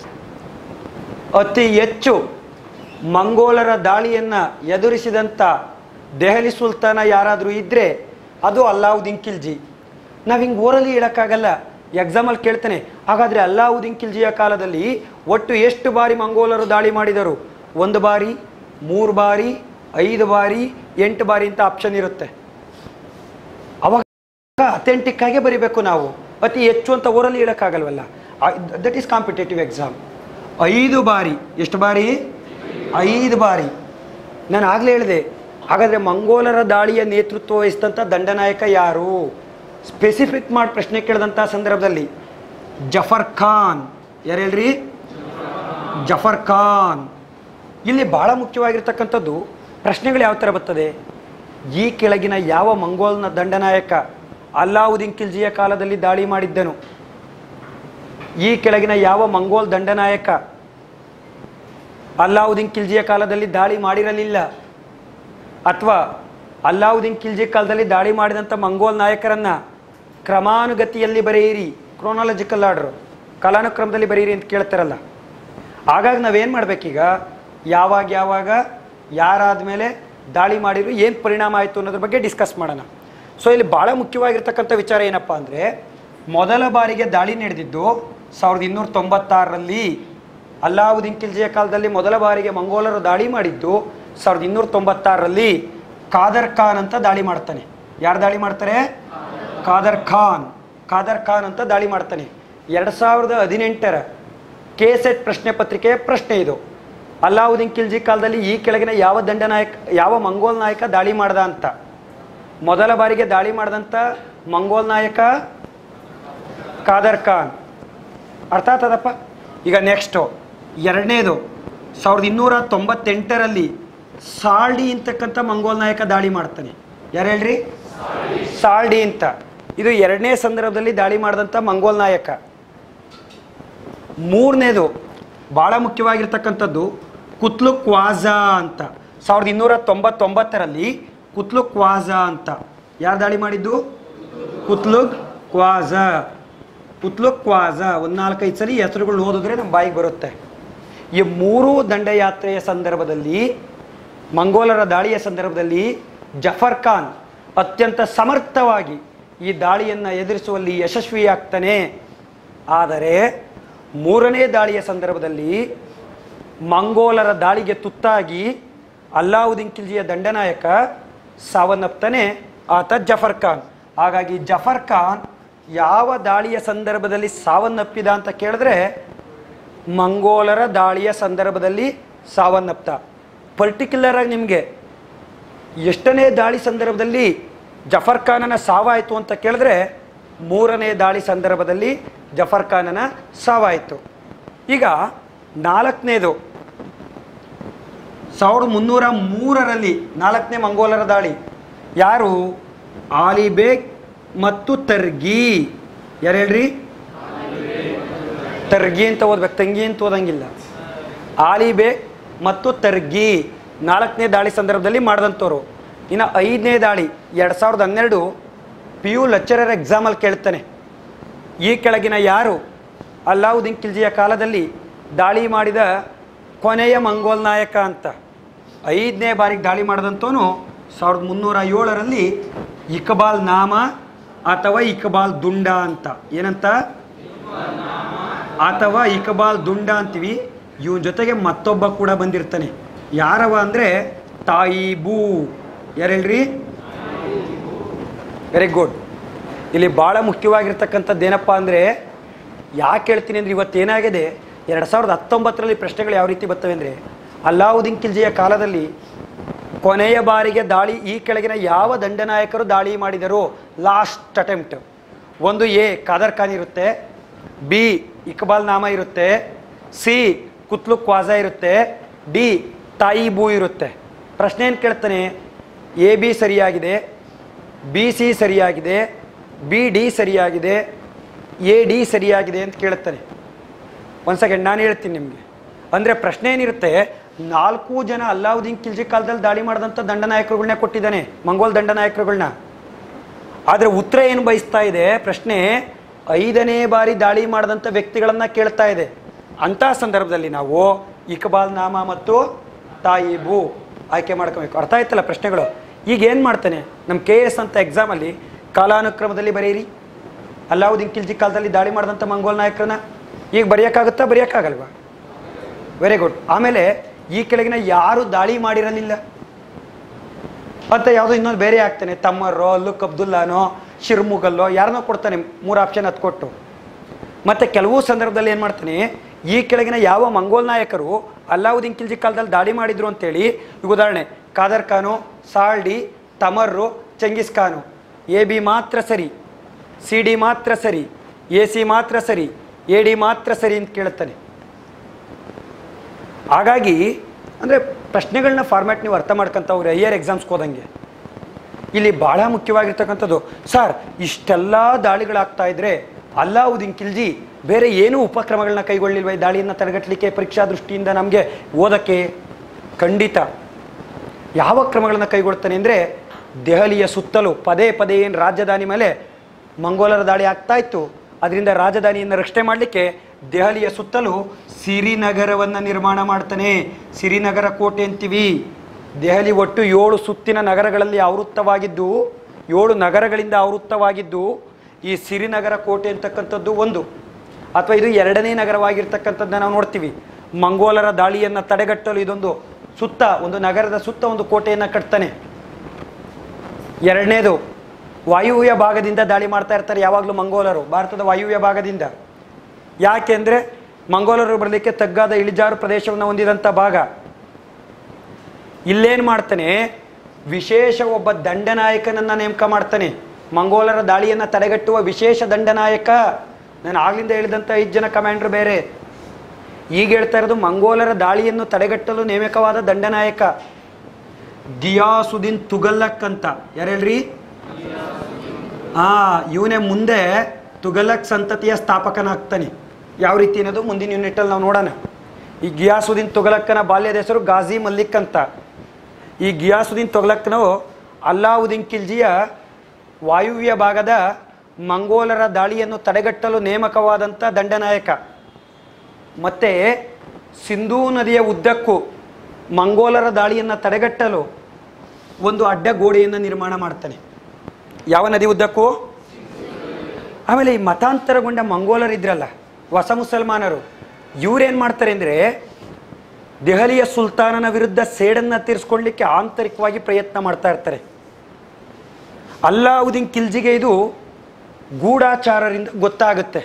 ಅತಿ ಹೆಚ್ಚು ಮಂಗೋಲರ ದಾಳಿಯನ್ನು ಎದುರಿಸಿದಂಥ ದೆಹಲಿ ಸುಲ್ತಾನ ಯಾರಾದರೂ ಇದ್ದರೆ ಅದು ಅಲ್ಲಾವುದ್ದೀನ್ ಖಿಲ್ಜಿ ನಾವು ಹಿಂಗೆ ಓರಲಿ ಹೇಳೋಕ್ಕಾಗಲ್ಲ ಎಕ್ಸಾಮಲ್ಲಿ ಕೇಳ್ತಾನೆ ಹಾಗಾದರೆ ಅಲ್ಲಾವುದ್ದೀನ್ ಖಿಲ್ಜಿಯ ಕಾಲದಲ್ಲಿ ಒಟ್ಟು ಎಷ್ಟು ಬಾರಿ ಮಂಗೋಲರು ದಾಳಿ ಮಾಡಿದರು ಒಂದು ಬಾರಿ ಮೂರು ಬಾರಿ ಐದು ಬಾರಿ ಎಂಟು ಬಾರಿ ಅಂತ ಆಪ್ಷನ್ ಇರುತ್ತೆ ಅವಾಗ ಅಥೆಂಟಿಕ್ ಆಗಿ ಬರಿಬೇಕು ನಾವು ಅತಿ ಹೆಚ್ಚು ಅಂತ ಓರಲ್ಲಿ ಹೇಳೋಕ್ಕಾಗಲ್ವಲ್ಲ ದಟ್ ಈಸ್ ಕಾಂಪಿಟೇಟಿವ್ ಎಕ್ಸಾಮ್ ಐದು ಬಾರಿ ಎಷ್ಟು ಬಾರಿ ಐದು ಬಾರಿ ನಾನು ಆಗಲೇ ಹೇಳಿದೆ ಹಾಗಾದರೆ ಮಂಗೋಲರ ದಾಳಿಯ ನೇತೃತ್ವ ವಹಿಸಿದಂಥ ದಂಡನಾಯಕ ಯಾರು ಸ್ಪೆಸಿಫಿಕ್ ಮಾಡಿ ಪ್ರಶ್ನೆ ಕೇಳಿದಂಥ ಸಂದರ್ಭದಲ್ಲಿ ಜಫರ್ ಖಾನ್ ಯಾರು ಹೇಳ್ರಿ ಜಫರ್ ಖಾನ್ ಇಲ್ಲಿ ಭಾಳ ಮುಖ್ಯವಾಗಿರ್ತಕ್ಕಂಥದ್ದು ಪ್ರಶ್ನೆಗಳು ಯಾವ ಥರ ಬರ್ತದೆ ಈ ಕೆಳಗಿನ ಯಾವ ಮಂಗೋಲ್ನ ದಂಡನಾಯಕ ಅಲ್ಲಾವುದ್ದೀನ್ ಖಿಲ್ಜಿಯ ಕಾಲದಲ್ಲಿ ದಾಳಿ ಮಾಡಿದ್ದನು ಈ ಕೆಳಗಿನ ಯಾವ ಮಂಗೋಲ್ ದಂಡನಾಯಕ ಅಲ್ಲಾವುದ್ದೀನ್ ಖಿಲ್ಜಿಯ ಕಾಲದಲ್ಲಿ ದಾಳಿ ಮಾಡಿರಲಿಲ್ಲ ಅಥವಾ ಅಲ್ಲಾವುದ್ದೀನ್ ಖಿಲ್ಜಿ ಕಾಲದಲ್ಲಿ ದಾಳಿ ಮಾಡಿದಂಥ ಮಂಗೋಲ್ ನಾಯಕರನ್ನ ಕ್ರಮಾನುಗತಿಯಲ್ಲಿ ಬರೆಯಿರಿ ಕ್ರೋನಾಲಜಿಕಲ್ ಆರ್ಡ್ರು ಕಾಲಾನುಕ್ರಮದಲ್ಲಿ ಬರೆಯಿರಿ ಅಂತ ಕೇಳ್ತಾರಲ್ಲ ಹಾಗಾಗಿ ನಾವೇನು ಮಾಡಬೇಕೀಗ ಯಾವಾಗ ಯಾವಾಗ ಯಾರಾದ ಮೇಲೆ ದಾಳಿ ಮಾಡಿದ್ರು ಏನು ಪರಿಣಾಮ ಆಯಿತು ಅನ್ನೋದ್ರ ಬಗ್ಗೆ ಡಿಸ್ಕಸ್ ಮಾಡೋಣ ಸೊ ಇಲ್ಲಿ ಭಾಳ ಮುಖ್ಯವಾಗಿರ್ತಕ್ಕಂಥ ವಿಚಾರ ಏನಪ್ಪ ಅಂದರೆ ಮೊದಲ ಬಾರಿಗೆ ದಾಳಿ ನಡೆದಿದ್ದು ಸಾವಿರದ ಇನ್ನೂರ ತೊಂಬತ್ತಾರರಲ್ಲಿ ಅಲ್ಲಾವುದ್ದೀನ್ ಖಿಲ್ಜಿಯ ಕಾಲದಲ್ಲಿ ಮೊದಲ ಬಾರಿಗೆ ಮಂಗೋಲರು ದಾಳಿ ಮಾಡಿದ್ದು ಸಾವಿರದ ಇನ್ನೂರ ತೊಂಬತ್ತಾರರಲ್ಲಿ ಖಾದರ್ ಖಾನ್ ಅಂತ ದಾಳಿ ಮಾಡ್ತಾನೆ ಯಾರು ದಾಳಿ ಮಾಡ್ತಾರೆ ಖಾದರ್ ಖಾನ್ ಖಾದರ್ ಖಾನ್ ಅಂತ ದಾಳಿ ಮಾಡ್ತಾನೆ ಎರಡು ಸಾವಿರದ ಹದಿನೆಂಟರ ಕೆ ಸೆಟ್ ಪ್ರಶ್ನೆ ಪತ್ರಿಕೆಯ ಪ್ರಶ್ನೆ ಇದು ಅಲ್ಲಾವುದ್ದೀನ್ ಖಿಲ್ಜಿ ಕಾಲದಲ್ಲಿ ಈ ಕೆಳಗಿನ ಯಾವ ದಂಡನಾಯಕ ಯಾವ ಮಂಗೋಲ್ ನಾಯಕ ದಾಳಿ ಮಾಡ್ದ ಅಂತ ಮೊದಲ ಬಾರಿಗೆ ದಾಳಿ ಮಾಡಿದಂಥ ಮಂಗೋಲ್ ನಾಯಕ ಖಾದರ್ ಖಾನ್ ಅರ್ಥ ಆಗ್ತದಪ್ಪ ಈಗ ನೆಕ್ಸ್ಟು ಎರಡನೇದು ಸಾವಿರದ ಇನ್ನೂರ ತೊಂಬತ್ತೆಂಟರಲ್ಲಿ ಸಾಲ್ಡಿ ಅಂತಕ್ಕಂಥ ಮಂಗೋಲ್ ನಾಯಕ ದಾಳಿ ಮಾಡ್ತಾನೆ ಯಾರು ಹೇಳ್ರಿ ಸಾಲ್ಡಿ ಅಂತ ಇದು ಎರಡನೇ ಸಂದರ್ಭದಲ್ಲಿ ದಾಳಿ ಮಾಡಿದಂಥ ಮಂಗೋಲ್ ನಾಯಕ ಮೂರನೇದು ಭಾಳ ಮುಖ್ಯವಾಗಿರ್ತಕ್ಕಂಥದ್ದು ಕುತ್ಲು ಕ್ವಾಜಾ ಅಂತ ಸಾವಿರದ ಇನ್ನೂರ ತೊಂಬತ್ತೊಂಬತ್ತರಲ್ಲಿ ಕುತ್ಲು ಕ್ವಾಜಾ ಅಂತ ಯಾರು ದಾಳಿ ಮಾಡಿದ್ದು ಕುತ್ಲುಗ್ ಕ್ವಾಜಾ ಕುತ್ಲುಗ್ ಕ್ವಾಜಾ ಒಂದು ನಾಲ್ಕೈದು ಸಲ ಹೆಸರುಗಳು ಓದಿದ್ರೆ ನಮ್ಮ ಬಾಯಿಗೆ ಬರುತ್ತೆ ಈ ಮೂರೂ ದಂಡಯಾತ್ರೆಯ ಸಂದರ್ಭದಲ್ಲಿ ಮಂಗೋಲರ ದಾಳಿಯ ಸಂದರ್ಭದಲ್ಲಿ ಜಫರ್ ಖಾನ್ ಅತ್ಯಂತ ಸಮರ್ಥವಾಗಿ ಈ ದಾಳಿಯನ್ನು ಎದುರಿಸುವಲ್ಲಿ ಯಶಸ್ವಿಯಾಗ್ತಾನೆ ಆದರೆ ಮೂರನೇ ದಾಳಿಯ ಸಂದರ್ಭದಲ್ಲಿ ಮಂಗೋಲರ ದಾಳಿಗೆ ತುತ್ತಾಗಿ ಅಲ್ಲಾವುದ್ದೀನ್ ಖಿಲ್ಜಿಯ ದಂಡನಾಯಕ ಸಾವನ್ನಪ್ತಾನೆ ಆತ ಜಫರ್ ಖಾನ್ ಹಾಗಾಗಿ ಜಫರ್ ಖಾನ್ ಯಾವ ದಾಳಿಯ ಸಂದರ್ಭದಲ್ಲಿ ಸಾವನ್ನಪ್ಪಿದ ಅಂತ ಕೇಳಿದ್ರೆ ಮಂಗೋಲರ ದಾಳಿಯ ಸಂದರ್ಭದಲ್ಲಿ ಸಾವನ್ನಪ್ತ ಪರ್ಟಿಕ್ಯುಲರ್ ಆಗಿ ನಿಮಗೆ ಎಷ್ಟನೇ ದಾಳಿ ಸಂದರ್ಭದಲ್ಲಿ ಜಫರ್ ಖಾನನ ಸಾವಾಯಿತು ಅಂತ ಕೇಳಿದ್ರೆ ಮೂರನೇ ದಾಳಿ ಸಂದರ್ಭದಲ್ಲಿ ಜಫರ್ ಖಾನನ ಸಾವಾಯಿತು ಈಗ ನಾಲ್ಕನೇದು ಸಾವಿರದ ಮುನ್ನೂರ ಮೂರರಲ್ಲಿ ನಾಲ್ಕನೇ ಮಂಗೋಲರ ದಾಳಿ ಯಾರು ಆಲಿಬೇಗ್ ಮತ್ತು ತರ್ಗಿ ಯಾರು ಹೇಳ್ರಿ ತರ್ಗಿ ಅಂತ ಓದ್ಬೇಕು ತಂಗಿ ಅಂತ ಓದಂಗಿಲ್ಲ ಆಲಿಬೇಗ್ ಮತ್ತು ತರ್ಗಿ ನಾಲ್ಕನೇ ದಾಳಿ ಸಂದರ್ಭದಲ್ಲಿ ಮಾಡಿದಂಥವ್ರು ಇನ್ನು ಐದನೇ ದಾಳಿ ಎರಡು ಸಾವಿರದ ಹನ್ನೆರಡು ಪಿ ಯು ಲೆಕ್ಚರರ್ ಎಕ್ಸಾಮಲ್ಲಿ ಕೇಳ್ತಾನೆ ಈ ಕೆಳಗಿನ ಯಾರು ಅಲ್ಲಾವುದ್ದೀನ್ ಖಿಲ್ಜಿಯ ಕಾಲದಲ್ಲಿ ದಾಳಿ ಮಾಡಿದ ಕೊನೆಯ ಮಂಗೋಲ್ ನಾಯಕ ಅಂತ ಐದನೇ ಬಾರಿಗೆ ದಾಳಿ ಮಾಡಿದಂಥವನು ಸಾವಿರದ ಮುನ್ನೂರ ಏಳರಲ್ಲಿ ಇಕ್ಬಾಲ್ ನಾಮ ಅಥವಾ ಇಕ್ಬಾಲ್ ದುಂಡ ಅಂತ ಏನಂತ ಅಥವಾ ಇಕ್ಬಾಲ್ ದುಂಡ ಅಂತೀವಿ ಇವನ ಜೊತೆಗೆ ಮತ್ತೊಬ್ಬ ಕೂಡ ಬಂದಿರ್ತಾನೆ ಯಾರವ ಅಂದರೆ ತಾಯಿಬೂ ಯಾರು ಹೇಳ್ರಿ ವೆರಿ ಗುಡ್ ಇಲ್ಲಿ ಭಾಳ ಮುಖ್ಯವಾಗಿರ್ತಕ್ಕಂಥದ್ದು ಏನಪ್ಪ ಅಂದರೆ ಯಾಕೆ ಹೇಳ್ತೀನಿ ಅಂದರೆ ಇವತ್ತೇನಾಗಿದೆ ಎರಡು ಸಾವಿರದ ಹತ್ತೊಂಬತ್ತರಲ್ಲಿ ಪ್ರಶ್ನೆಗಳು ಯಾವ ರೀತಿ ಬರ್ತವೆ ಅಂದರೆ ಅಲ್ಲಾವುದ್ದೀನ್ ಖಿಲ್ಜಿಯ ಕಾಲದಲ್ಲಿ ಕೊನೆಯ ಬಾರಿಗೆ ದಾಳಿ ಈ ಕೆಳಗಿನ ಯಾವ ದಂಡನಾಯಕರು ದಾಳಿ ಮಾಡಿದರು ಲಾಸ್ಟ್ ಅಟೆಂಪ್ಟ್ ಒಂದು ಎ ಖಾದರ್ ಖಾನ್ ಇರುತ್ತೆ ಬಿ ಇಕ್ಬಾಲ್ ನಾಮ ಇರುತ್ತೆ ಸಿ ಕುತ್ಲು ಕ್ವಾಜಾ ಇರುತ್ತೆ ಡಿ ತಾಯಿಬೂ ಇರುತ್ತೆ ಪ್ರಶ್ನೆ ಏನು ಕೇಳ್ತಾನೆ ಎ ಬಿ ಸರಿಯಾಗಿದೆ ಬಿ ಸಿ ಸರಿಯಾಗಿದೆ ಬಿ ಡಿ ಸರಿಯಾಗಿದೆ ಎ ಡಿ ಸರಿಯಾಗಿದೆ ಅಂತ ಕೇಳುತ್ತಾನೆ ಒಂದು ಸೆಕೆಂಡ್ ನಾನು ಹೇಳ್ತೀನಿ ನಿಮಗೆ ಅಂದರೆ ಪ್ರಶ್ನೆ ಏನಿರುತ್ತೆ ನಾಲ್ಕು ಜನ ಅಲ್ಲಾವುದ್ದೀನ್ ಖಿಲ್ಜಿ ಕಾಲದಲ್ಲಿ ದಾಳಿ ಮಾಡಿದಂಥ ದಂಡನಾಯಕರುಗಳನ್ನ ಕೊಟ್ಟಿದ್ದಾನೆ ಮಂಗೋಲ್ ದಂಡನಾಯಕರುಗಳನ್ನ ಆದರೆ ಉತ್ತರ ಏನು ಬಯಸ್ತಾ ಇದೆ ಪ್ರಶ್ನೆ ಐದನೇ ಬಾರಿ ದಾಳಿ ಮಾಡಿದಂಥ ವ್ಯಕ್ತಿಗಳನ್ನು ಕೇಳ್ತಾ ಇದೆ ಅಂಥ ಸಂದರ್ಭದಲ್ಲಿ ನಾವು ಇಕ್ಬಾಲ್ ನಾಮ ಮತ್ತು ತಾಯಿಬು ಆಯ್ಕೆ ಮಾಡ್ಕೋಬೇಕು ಅರ್ಥ ಆಯ್ತಲ್ಲ ಪ್ರಶ್ನೆಗಳು ಈಗ ಏನು ಮಾಡ್ತಾನೆ ನಮ್ಮ ಕೆ ಎಸ್ ಅಂತ ಎಕ್ಸಾಮಲ್ಲಿ ಕಾಲಾನುಕ್ರಮದಲ್ಲಿ ಬರೀರಿ ಅಲ್ಲಾವುದ್ದೀನ್ ಖಿಲ್ಜಿ ಕಾಲದಲ್ಲಿ ದಾಳಿ ಮಾಡಿದಂಥ ಮಂಗೋಲ್ ನಾಯಕರನ್ನ ಈಗ ಬರೆಯೋಕ್ಕಾಗುತ್ತಾ ಬರೆಯೋಕ್ಕಾಗಲ್ವಾ ವೆರಿ ಗುಡ್ ಆಮೇಲೆ ಈ ಕೆಳಗಿನ ಯಾರು ದಾಳಿ ಮಾಡಿರಲಿಲ್ಲ ಅಂತ ಯಾವುದೋ ಇನ್ನೊಂದು ಬೇರೆ ಆಗ್ತಾನೆ ತಮ್ಮರೋ ಲುಕ್ ಅಬ್ದುಲ್ಲಾನೋ ಶಿರ್ಮುಗಲ್ಲೋ ಯಾರನ್ನೋ ಕೊಡ್ತಾನೆ ಮೂರು ಆಪ್ಷನ್ ಹತ್ತು ಕೊಟ್ಟು ಮತ್ತು ಕೆಲವು ಸಂದರ್ಭದಲ್ಲಿ ಏನು ಮಾಡ್ತಾನೆ ಈ ಕೆಳಗಿನ ಯಾವ ಮಂಗೋಲ್ ನಾಯಕರು ಅಲ್ಲಾವುದ್ದೀನ್ ಖಿಲ್ಜಿ ಕಾಲದಲ್ಲಿ ದಾಳಿ ಮಾಡಿದ್ರು ಅಂತೇಳಿ ಈಗ ಉದಾಹರಣೆ ಖಾದರ್ ಖಾನು ಸಾಲ್ಡಿ ತಮರ್ರು ಚೆಂಗಿಸ್ ಖಾನು ಎ ಬಿ ಮಾತ್ರ ಸರಿ ಸಿ ಡಿ ಮಾತ್ರ ಸರಿ ಎ ಸಿ ಮಾತ್ರ ಸರಿ ಎ ಡಿ ಮಾತ್ರ ಸರಿ ಅಂತ ಕೇಳುತ್ತಾನೆ ಹಾಗಾಗಿ ಅಂದರೆ ಪ್ರಶ್ನೆಗಳನ್ನ ಫಾರ್ಮ್ಯಾಟ್ ನೀವು ಅರ್ಥ ಮಾಡ್ಕೊಂತ ಹೋಗ್ರಿ ಹೈಯರ್ ಎಕ್ಸಾಮ್ಸ್ಗೆ ಹೋದಂಗೆ ಇಲ್ಲಿ ಭಾಳ ಮುಖ್ಯವಾಗಿರ್ತಕ್ಕಂಥದ್ದು ಸರ್ ಇಷ್ಟೆಲ್ಲ ದಾಳಿಗಳಾಗ್ತಾ ಇದ್ರೆ ಅಲ್ಲಾವುದ್ದೀನ್ ಖಿಲ್ಜಿ ಬೇರೆ ಏನೂ ಉಪಕ್ರಮಗಳನ್ನ ಕೈಗೊಳ್ಳಿಲ್ವ ಈ ದಾಳಿಯನ್ನು ತಡೆಗಟ್ಟಲಿಕ್ಕೆ ಪರೀಕ್ಷಾ ದೃಷ್ಟಿಯಿಂದ ನಮಗೆ ಓದಕ್ಕೆ ಖಂಡಿತ ಯಾವ ಕ್ರಮಗಳನ್ನು ಕೈಗೊಳ್ತಾನೆ ಅಂದರೆ ದೆಹಲಿಯ ಸುತ್ತಲೂ ಪದೇ ಪದೇ ಏನು ರಾಜಧಾನಿ ಮೇಲೆ ಮಂಗೋಲರ ದಾಳಿ ಆಗ್ತಾ ಇತ್ತು ಅದರಿಂದ ರಾಜಧಾನಿಯನ್ನು ರಕ್ಷಣೆ ಮಾಡಲಿಕ್ಕೆ ದೆಹಲಿಯ ಸುತ್ತಲೂ ಸಿರಿನಗರವನ್ನು ನಿರ್ಮಾಣ ಮಾಡ್ತಾನೆ ಸಿರಿನಗರ ಕೋಟೆ ಅಂತೀವಿ ದೆಹಲಿ ಒಟ್ಟು ಏಳು ಸುತ್ತಿನ ನಗರಗಳಲ್ಲಿ ಆವೃತ್ತವಾಗಿದ್ದು ಏಳು ನಗರಗಳಿಂದ ಆವೃತ್ತವಾಗಿದ್ದು ಈ ಸಿರಿನಗರ ಕೋಟೆ ಅಂತಕ್ಕಂಥದ್ದು ಒಂದು ಅಥವಾ ಇದು ಎರಡನೇ ನಗರವಾಗಿರ್ತಕ್ಕಂಥದ್ದನ್ನ ನಾವು ನೋಡ್ತೀವಿ ಮಂಗೋಲರ ದಾಳಿಯನ್ನು ತಡೆಗಟ್ಟಲು ಇದೊಂದು ಸುತ್ತ ಒಂದು ನಗರದ ಸುತ್ತ ಒಂದು ಕೋಟೆಯನ್ನು ಕಟ್ತಾನೆ ಎರಡನೇದು ವಾಯುವ್ಯ ಭಾಗದಿಂದ ದಾಳಿ ಮಾಡ್ತಾ ಇರ್ತಾರೆ ಯಾವಾಗಲೂ ಮಂಗೋಲರು ಭಾರತದ ವಾಯುವ್ಯ ಭಾಗದಿಂದ ಯಾಕೆಂದರೆ ಮಂಗೋಲರು ಬರಲಿಕ್ಕೆ ತಗ್ಗಾದ ಇಳಿಜಾರು ಪ್ರದೇಶವನ್ನು ಹೊಂದಿದಂಥ ಭಾಗ ಇಲ್ಲೇನು ಮಾಡ್ತಾನೆ ವಿಶೇಷ ಒಬ್ಬ ದಂಡನಾಯಕನನ್ನು ನೇಮಕ ಮಾಡ್ತಾನೆ ಮಂಗೋಲರ ದಾಳಿಯನ್ನು ತಡೆಗಟ್ಟುವ ವಿಶೇಷ ದಂಡನಾಯಕ ನಾನು ಆಗ್ಲಿಂದ ಹೇಳಿದಂಥ ಐದು ಜನ ಕಮಾಂಡ್ರ್ ಬೇರೆ ಈಗ ಹೇಳ್ತಾ ಇರೋದು ಮಂಗೋಲರ ದಾಳಿಯನ್ನು ತಡೆಗಟ್ಟಲು ನೇಮಕವಾದ ದಂಡನಾಯಕ ಗಿಯಾಸುದ್ದೀನ್ ತುಗಲ್ಲಕ್ ಅಂತ ಯಾರು ಹೇಳ್ರಿ ಆ ಇವನೇ ಮುಂದೆ ತುಗಲಕ್ ಸಂತತಿಯ ಸ್ಥಾಪಕನಾಗ್ತಾನೆ ಯಾವ ರೀತಿ ಅನ್ನೋದು ಮುಂದಿನ ಯೂನಿಟಲ್ಲಿ ನಾವು ನೋಡೋಣ ಈ ಗಿಯಾಸುದ್ದೀನ್ ತುಗಲಕ್ಕನ ಬಾಲ್ಯದ ಹೆಸರು ಗಾಜಿ ಮಲ್ಲಿಕ್ ಅಂತ ಈ ಗಿಯಾಸುದ್ದೀನ್ ತುಗಲಕ್ನು ಅಲ್ಲಾವುದ್ದೀನ್ ಖಿಲ್ಜಿಯ ವಾಯುವ್ಯ ಭಾಗದ ಮಂಗೋಲರ ದಾಳಿಯನ್ನು ತಡೆಗಟ್ಟಲು ನೇಮಕವಾದಂಥ ದಂಡನಾಯಕ ಮತ್ತು ಸಿಂಧೂ ನದಿಯ ಉದ್ದಕ್ಕೂ ಮಂಗೋಲರ ದಾಳಿಯನ್ನು ತಡೆಗಟ್ಟಲು ಒಂದು ಅಡ್ಡ ಗೋಡೆಯನ್ನು ನಿರ್ಮಾಣ ಮಾಡ್ತಾನೆ ಯಾವ ನದಿ ಉದ್ದಕ್ಕೂ ಆಮೇಲೆ ಈ ಮತಾಂತರಗೊಂಡ ಮಂಗೋಲರಿದ್ರಲ್ಲ ಹೊಸ ಮುಸಲ್ಮಾನರು ಇವ್ರೇನು ಮಾಡ್ತಾರೆ ಅಂದರೆ ದೆಹಲಿಯ ಸುಲ್ತಾನನ ವಿರುದ್ಧ ಸೇಡನ್ನು ತೀರಿಸ್ಕೊಳ್ಳಿಕ್ಕೆ ಆಂತರಿಕವಾಗಿ ಪ್ರಯತ್ನ ಮಾಡ್ತಾ ಇರ್ತಾರೆ ಅಲ್ಲಾವುದ್ದೀನ್ ಖಿಲ್ಜಿಗೆ ಇದು ಗೂಢಾಚಾರರಿಂದ ಗೊತ್ತಾಗುತ್ತೆ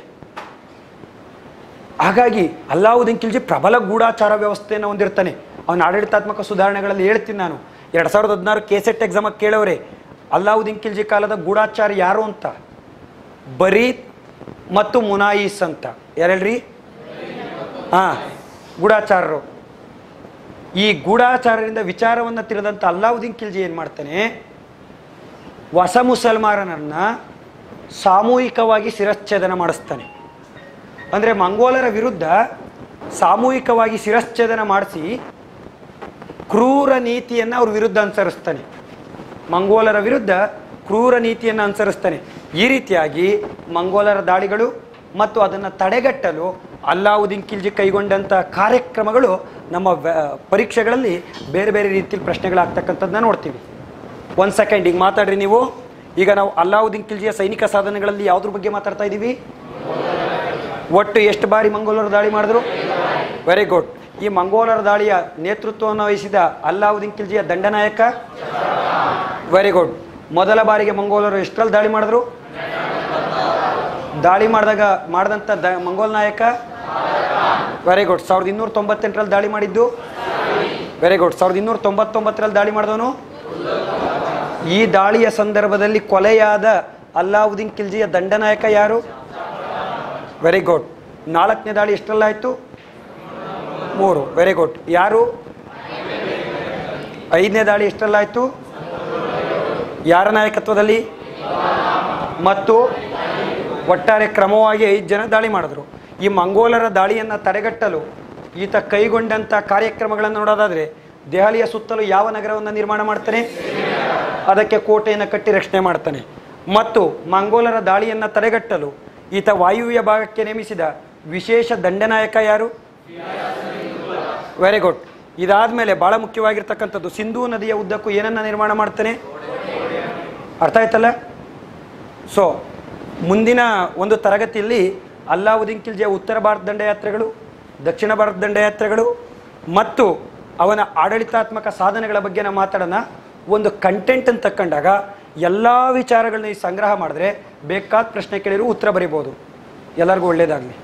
ಹಾಗಾಗಿ ಅಲ್ಲಾವುದ್ದೀನ್ ಖಿಲ್ಜಿ ಪ್ರಬಲ ಗೂಢಾಚಾರ ವ್ಯವಸ್ಥೆಯನ್ನು ಹೊಂದಿರ್ತಾನೆ ಅವನ ಆಡಳಿತಾತ್ಮಕ ಸುಧಾರಣೆಗಳಲ್ಲಿ ಹೇಳ್ತೀನಿ ನಾನು ಎರಡು ಸಾವಿರದ ಹದಿನಾರು ಕೆಸೆಟ್ ಎಕ್ಸಾಮಾಗಿ ಕೇಳೋರೆ ಅಲ್ಲಾವುದ್ದೀನ್ ಖಿಲ್ಜಿ ಕಾಲದ ಗೂಢಾಚಾರ ಯಾರು ಅಂತ ಬರೀತ್ ಮತ್ತು ಮುನಾಯಿಸ್ ಅಂತ ಯಾರೇಳ್ರಿ ಹಾಂ ಗೂಢಾಚಾರರು ಈ ಗೂಢಾಚಾರದಿಂದ ವಿಚಾರವನ್ನು ತಿಳಿದಂಥ ಅಲ್ಲಾವುದ್ದೀನ್ ಖಿಲ್ಜಿ ಏನು ಮಾಡ್ತಾನೆ ಹೊಸ ಮುಸಲ್ಮಾನರನ್ನು ಸಾಮೂಹಿಕವಾಗಿ ಶಿರಚ್ಛೇದನ ಮಾಡಿಸ್ತಾನೆ ಅಂದರೆ ಮಂಗೋಲರ ವಿರುದ್ಧ ಸಾಮೂಹಿಕವಾಗಿ ಶಿರಚ್ಛೇದನ ಮಾಡಿಸಿ ಕ್ರೂರ ನೀತಿಯನ್ನು ಅವ್ರ ವಿರುದ್ಧ ಅನುಸರಿಸ್ತಾನೆ ಮಂಗೋಲರ ವಿರುದ್ಧ ಕ್ರೂರ ನೀತಿಯನ್ನು ಅನುಸರಿಸ್ತಾನೆ ಈ ರೀತಿಯಾಗಿ ಮಂಗೋಲರ ದಾಳಿಗಳು ಮತ್ತು ಅದನ್ನು ತಡೆಗಟ್ಟಲು ಅಲ್ಲಾವುದ್ದೀನ್ ಖಿಲ್ಜಿ ಕೈಗೊಂಡಂಥ ಕಾರ್ಯಕ್ರಮಗಳು ನಮ್ಮ ವ್ಯ- ಪರೀಕ್ಷೆಗಳಲ್ಲಿ ಬೇರೆ ಬೇರೆ ರೀತಿಯಲ್ಲಿ ಪ್ರಶ್ನೆಗಳಾಗ್ತಕ್ಕಂಥದ್ದನ್ನ ನೋಡ್ತೀವಿ ಒಂದು ಸೆಕೆಂಡ್ ಈಗ ಮಾತಾಡ್ರಿ ನೀವು ಈಗ ನಾವು ಅಲ್ಲಾವುದ್ದೀನ್ ಖಿಲ್ಜಿಯ ಸೈನಿಕ ಸಾಧನೆಗಳಲ್ಲಿ ಯಾವುದ್ರ ಬಗ್ಗೆ ಮಾತಾಡ್ತಾ ಇದ್ದೀವಿ ಒಟ್ಟು ಎಷ್ಟು ಬಾರಿ ಮಂಗೋಲರು ದಾಳಿ ಮಾಡಿದ್ರು ವೆರಿ ಗುಡ್ ಈ ಮಂಗೋಲರ ದಾಳಿಯ ನೇತೃತ್ವವನ್ನು ವಹಿಸಿದ ಅಲ್ಲಾವುದ್ದೀನ್ ಖಿಲ್ಜಿಯ ದಂಡನಾಯಕ ವೆರಿ ಗುಡ್ ಮೊದಲ ಬಾರಿಗೆ ಮಂಗೋಲರು ಎಷ್ಟರಲ್ಲಿ ದಾಳಿ ಮಾಡಿದ್ರು ದಾಳಿ ಮಾಡಿದಾಗ ಮಾಡಿದಂಥ ದ ಮಂಗೋಲ್ ನಾಯಕ ವೆರಿ ಗುಡ್ ಸಾವಿರದ ಇನ್ನೂರ ತೊಂಬತ್ತೆಂಟರಲ್ಲಿ ದಾಳಿ ಮಾಡಿದ್ದು ವೆರಿ ಗುಡ್ ಸಾವಿರದ ಇನ್ನೂರ ತೊಂಬತ್ತೊಂಬತ್ತರಲ್ಲಿ ದಾಳಿ ಮಾಡಿದವನು ಈ ದಾಳಿಯ ಸಂದರ್ಭದಲ್ಲಿ ಕೊಲೆಯಾದ ಅಲ್ಲಾವುದ್ದೀನ್ ಖಿಲ್ಜಿಯ ದಂಡನಾಯಕ ಯಾರು ವೆರಿ ಗುಡ್ ನಾಲ್ಕನೇ ದಾಳಿ ಎಷ್ಟರಲ್ಲಾಯಿತು ಮೂರು ವೆರಿ ಗುಡ್ ಯಾರು ಐದನೇ ದಾಳಿ ಎಷ್ಟರಲ್ಲಾಯಿತು ಯಾರ ನಾಯಕತ್ವದಲ್ಲಿ ಮತ್ತು ಒಟ್ಟಾರೆ ಕ್ರಮವಾಗಿ ಐದು ಜನ ದಾಳಿ ಮಾಡಿದ್ರು ಈ ಮಂಗೋಲರ ದಾಳಿಯನ್ನು ತಡೆಗಟ್ಟಲು ಈತ ಕೈಗೊಂಡಂಥ ಕಾರ್ಯಕ್ರಮಗಳನ್ನು ನೋಡೋದಾದರೆ ದೆಹಲಿಯ ಸುತ್ತಲೂ ಯಾವ ನಗರವನ್ನು ನಿರ್ಮಾಣ ಮಾಡ್ತಾನೆ ಅದಕ್ಕೆ ಕೋಟೆಯನ್ನು ಕಟ್ಟಿ ರಕ್ಷಣೆ ಮಾಡ್ತಾನೆ ಮತ್ತು ಮಂಗೋಲರ ದಾಳಿಯನ್ನು ತಡೆಗಟ್ಟಲು ಈತ ವಾಯುವ್ಯ ಭಾಗಕ್ಕೆ ನೇಮಿಸಿದ ವಿಶೇಷ ದಂಡನಾಯಕ ಯಾರು ವೆರಿ ಗುಡ್ ಇದಾದಮೇಲೆ ಭಾಳ ಮುಖ್ಯವಾಗಿರ್ತಕ್ಕಂಥದ್ದು ಸಿಂಧೂ ನದಿಯ ಉದ್ದಕ್ಕೂ ಏನನ್ನು ನಿರ್ಮಾಣ ಮಾಡ್ತಾನೆ ಅರ್ಥ ಆಯ್ತಲ್ಲ ಸೊ ಮುಂದಿನ ಒಂದು ತರಗತಿಯಲ್ಲಿ ಅಲ್ಲಾವುದ್ದೀನ್ ಖಿಲ್ಜಿಯ ಉತ್ತರ ಭಾರತ ದಂಡಯಾತ್ರೆಗಳು ದಕ್ಷಿಣ ಭಾರತ ದಂಡಯಾತ್ರೆಗಳು ಮತ್ತು ಅವನ ಆಡಳಿತಾತ್ಮಕ ಸಾಧನೆಗಳ ಬಗ್ಗೆ ನಾವು ಮಾತಾಡೋಣ ಒಂದು ಕಂಟೆಂಟ್ ಅಂತ ತಕ್ಕಂಡಾಗ ಎಲ್ಲ ವಿಚಾರಗಳನ್ನ ಈ ಸಂಗ್ರಹ ಮಾಡಿದ್ರೆ ಬೇಕಾದ ಪ್ರಶ್ನೆ ಕೇಳಿದ್ರು ಉತ್ತರ ಬರಿಬೋದು ಎಲ್ಲರಿಗೂ ಒಳ್ಳೆಯದಾಗಲಿ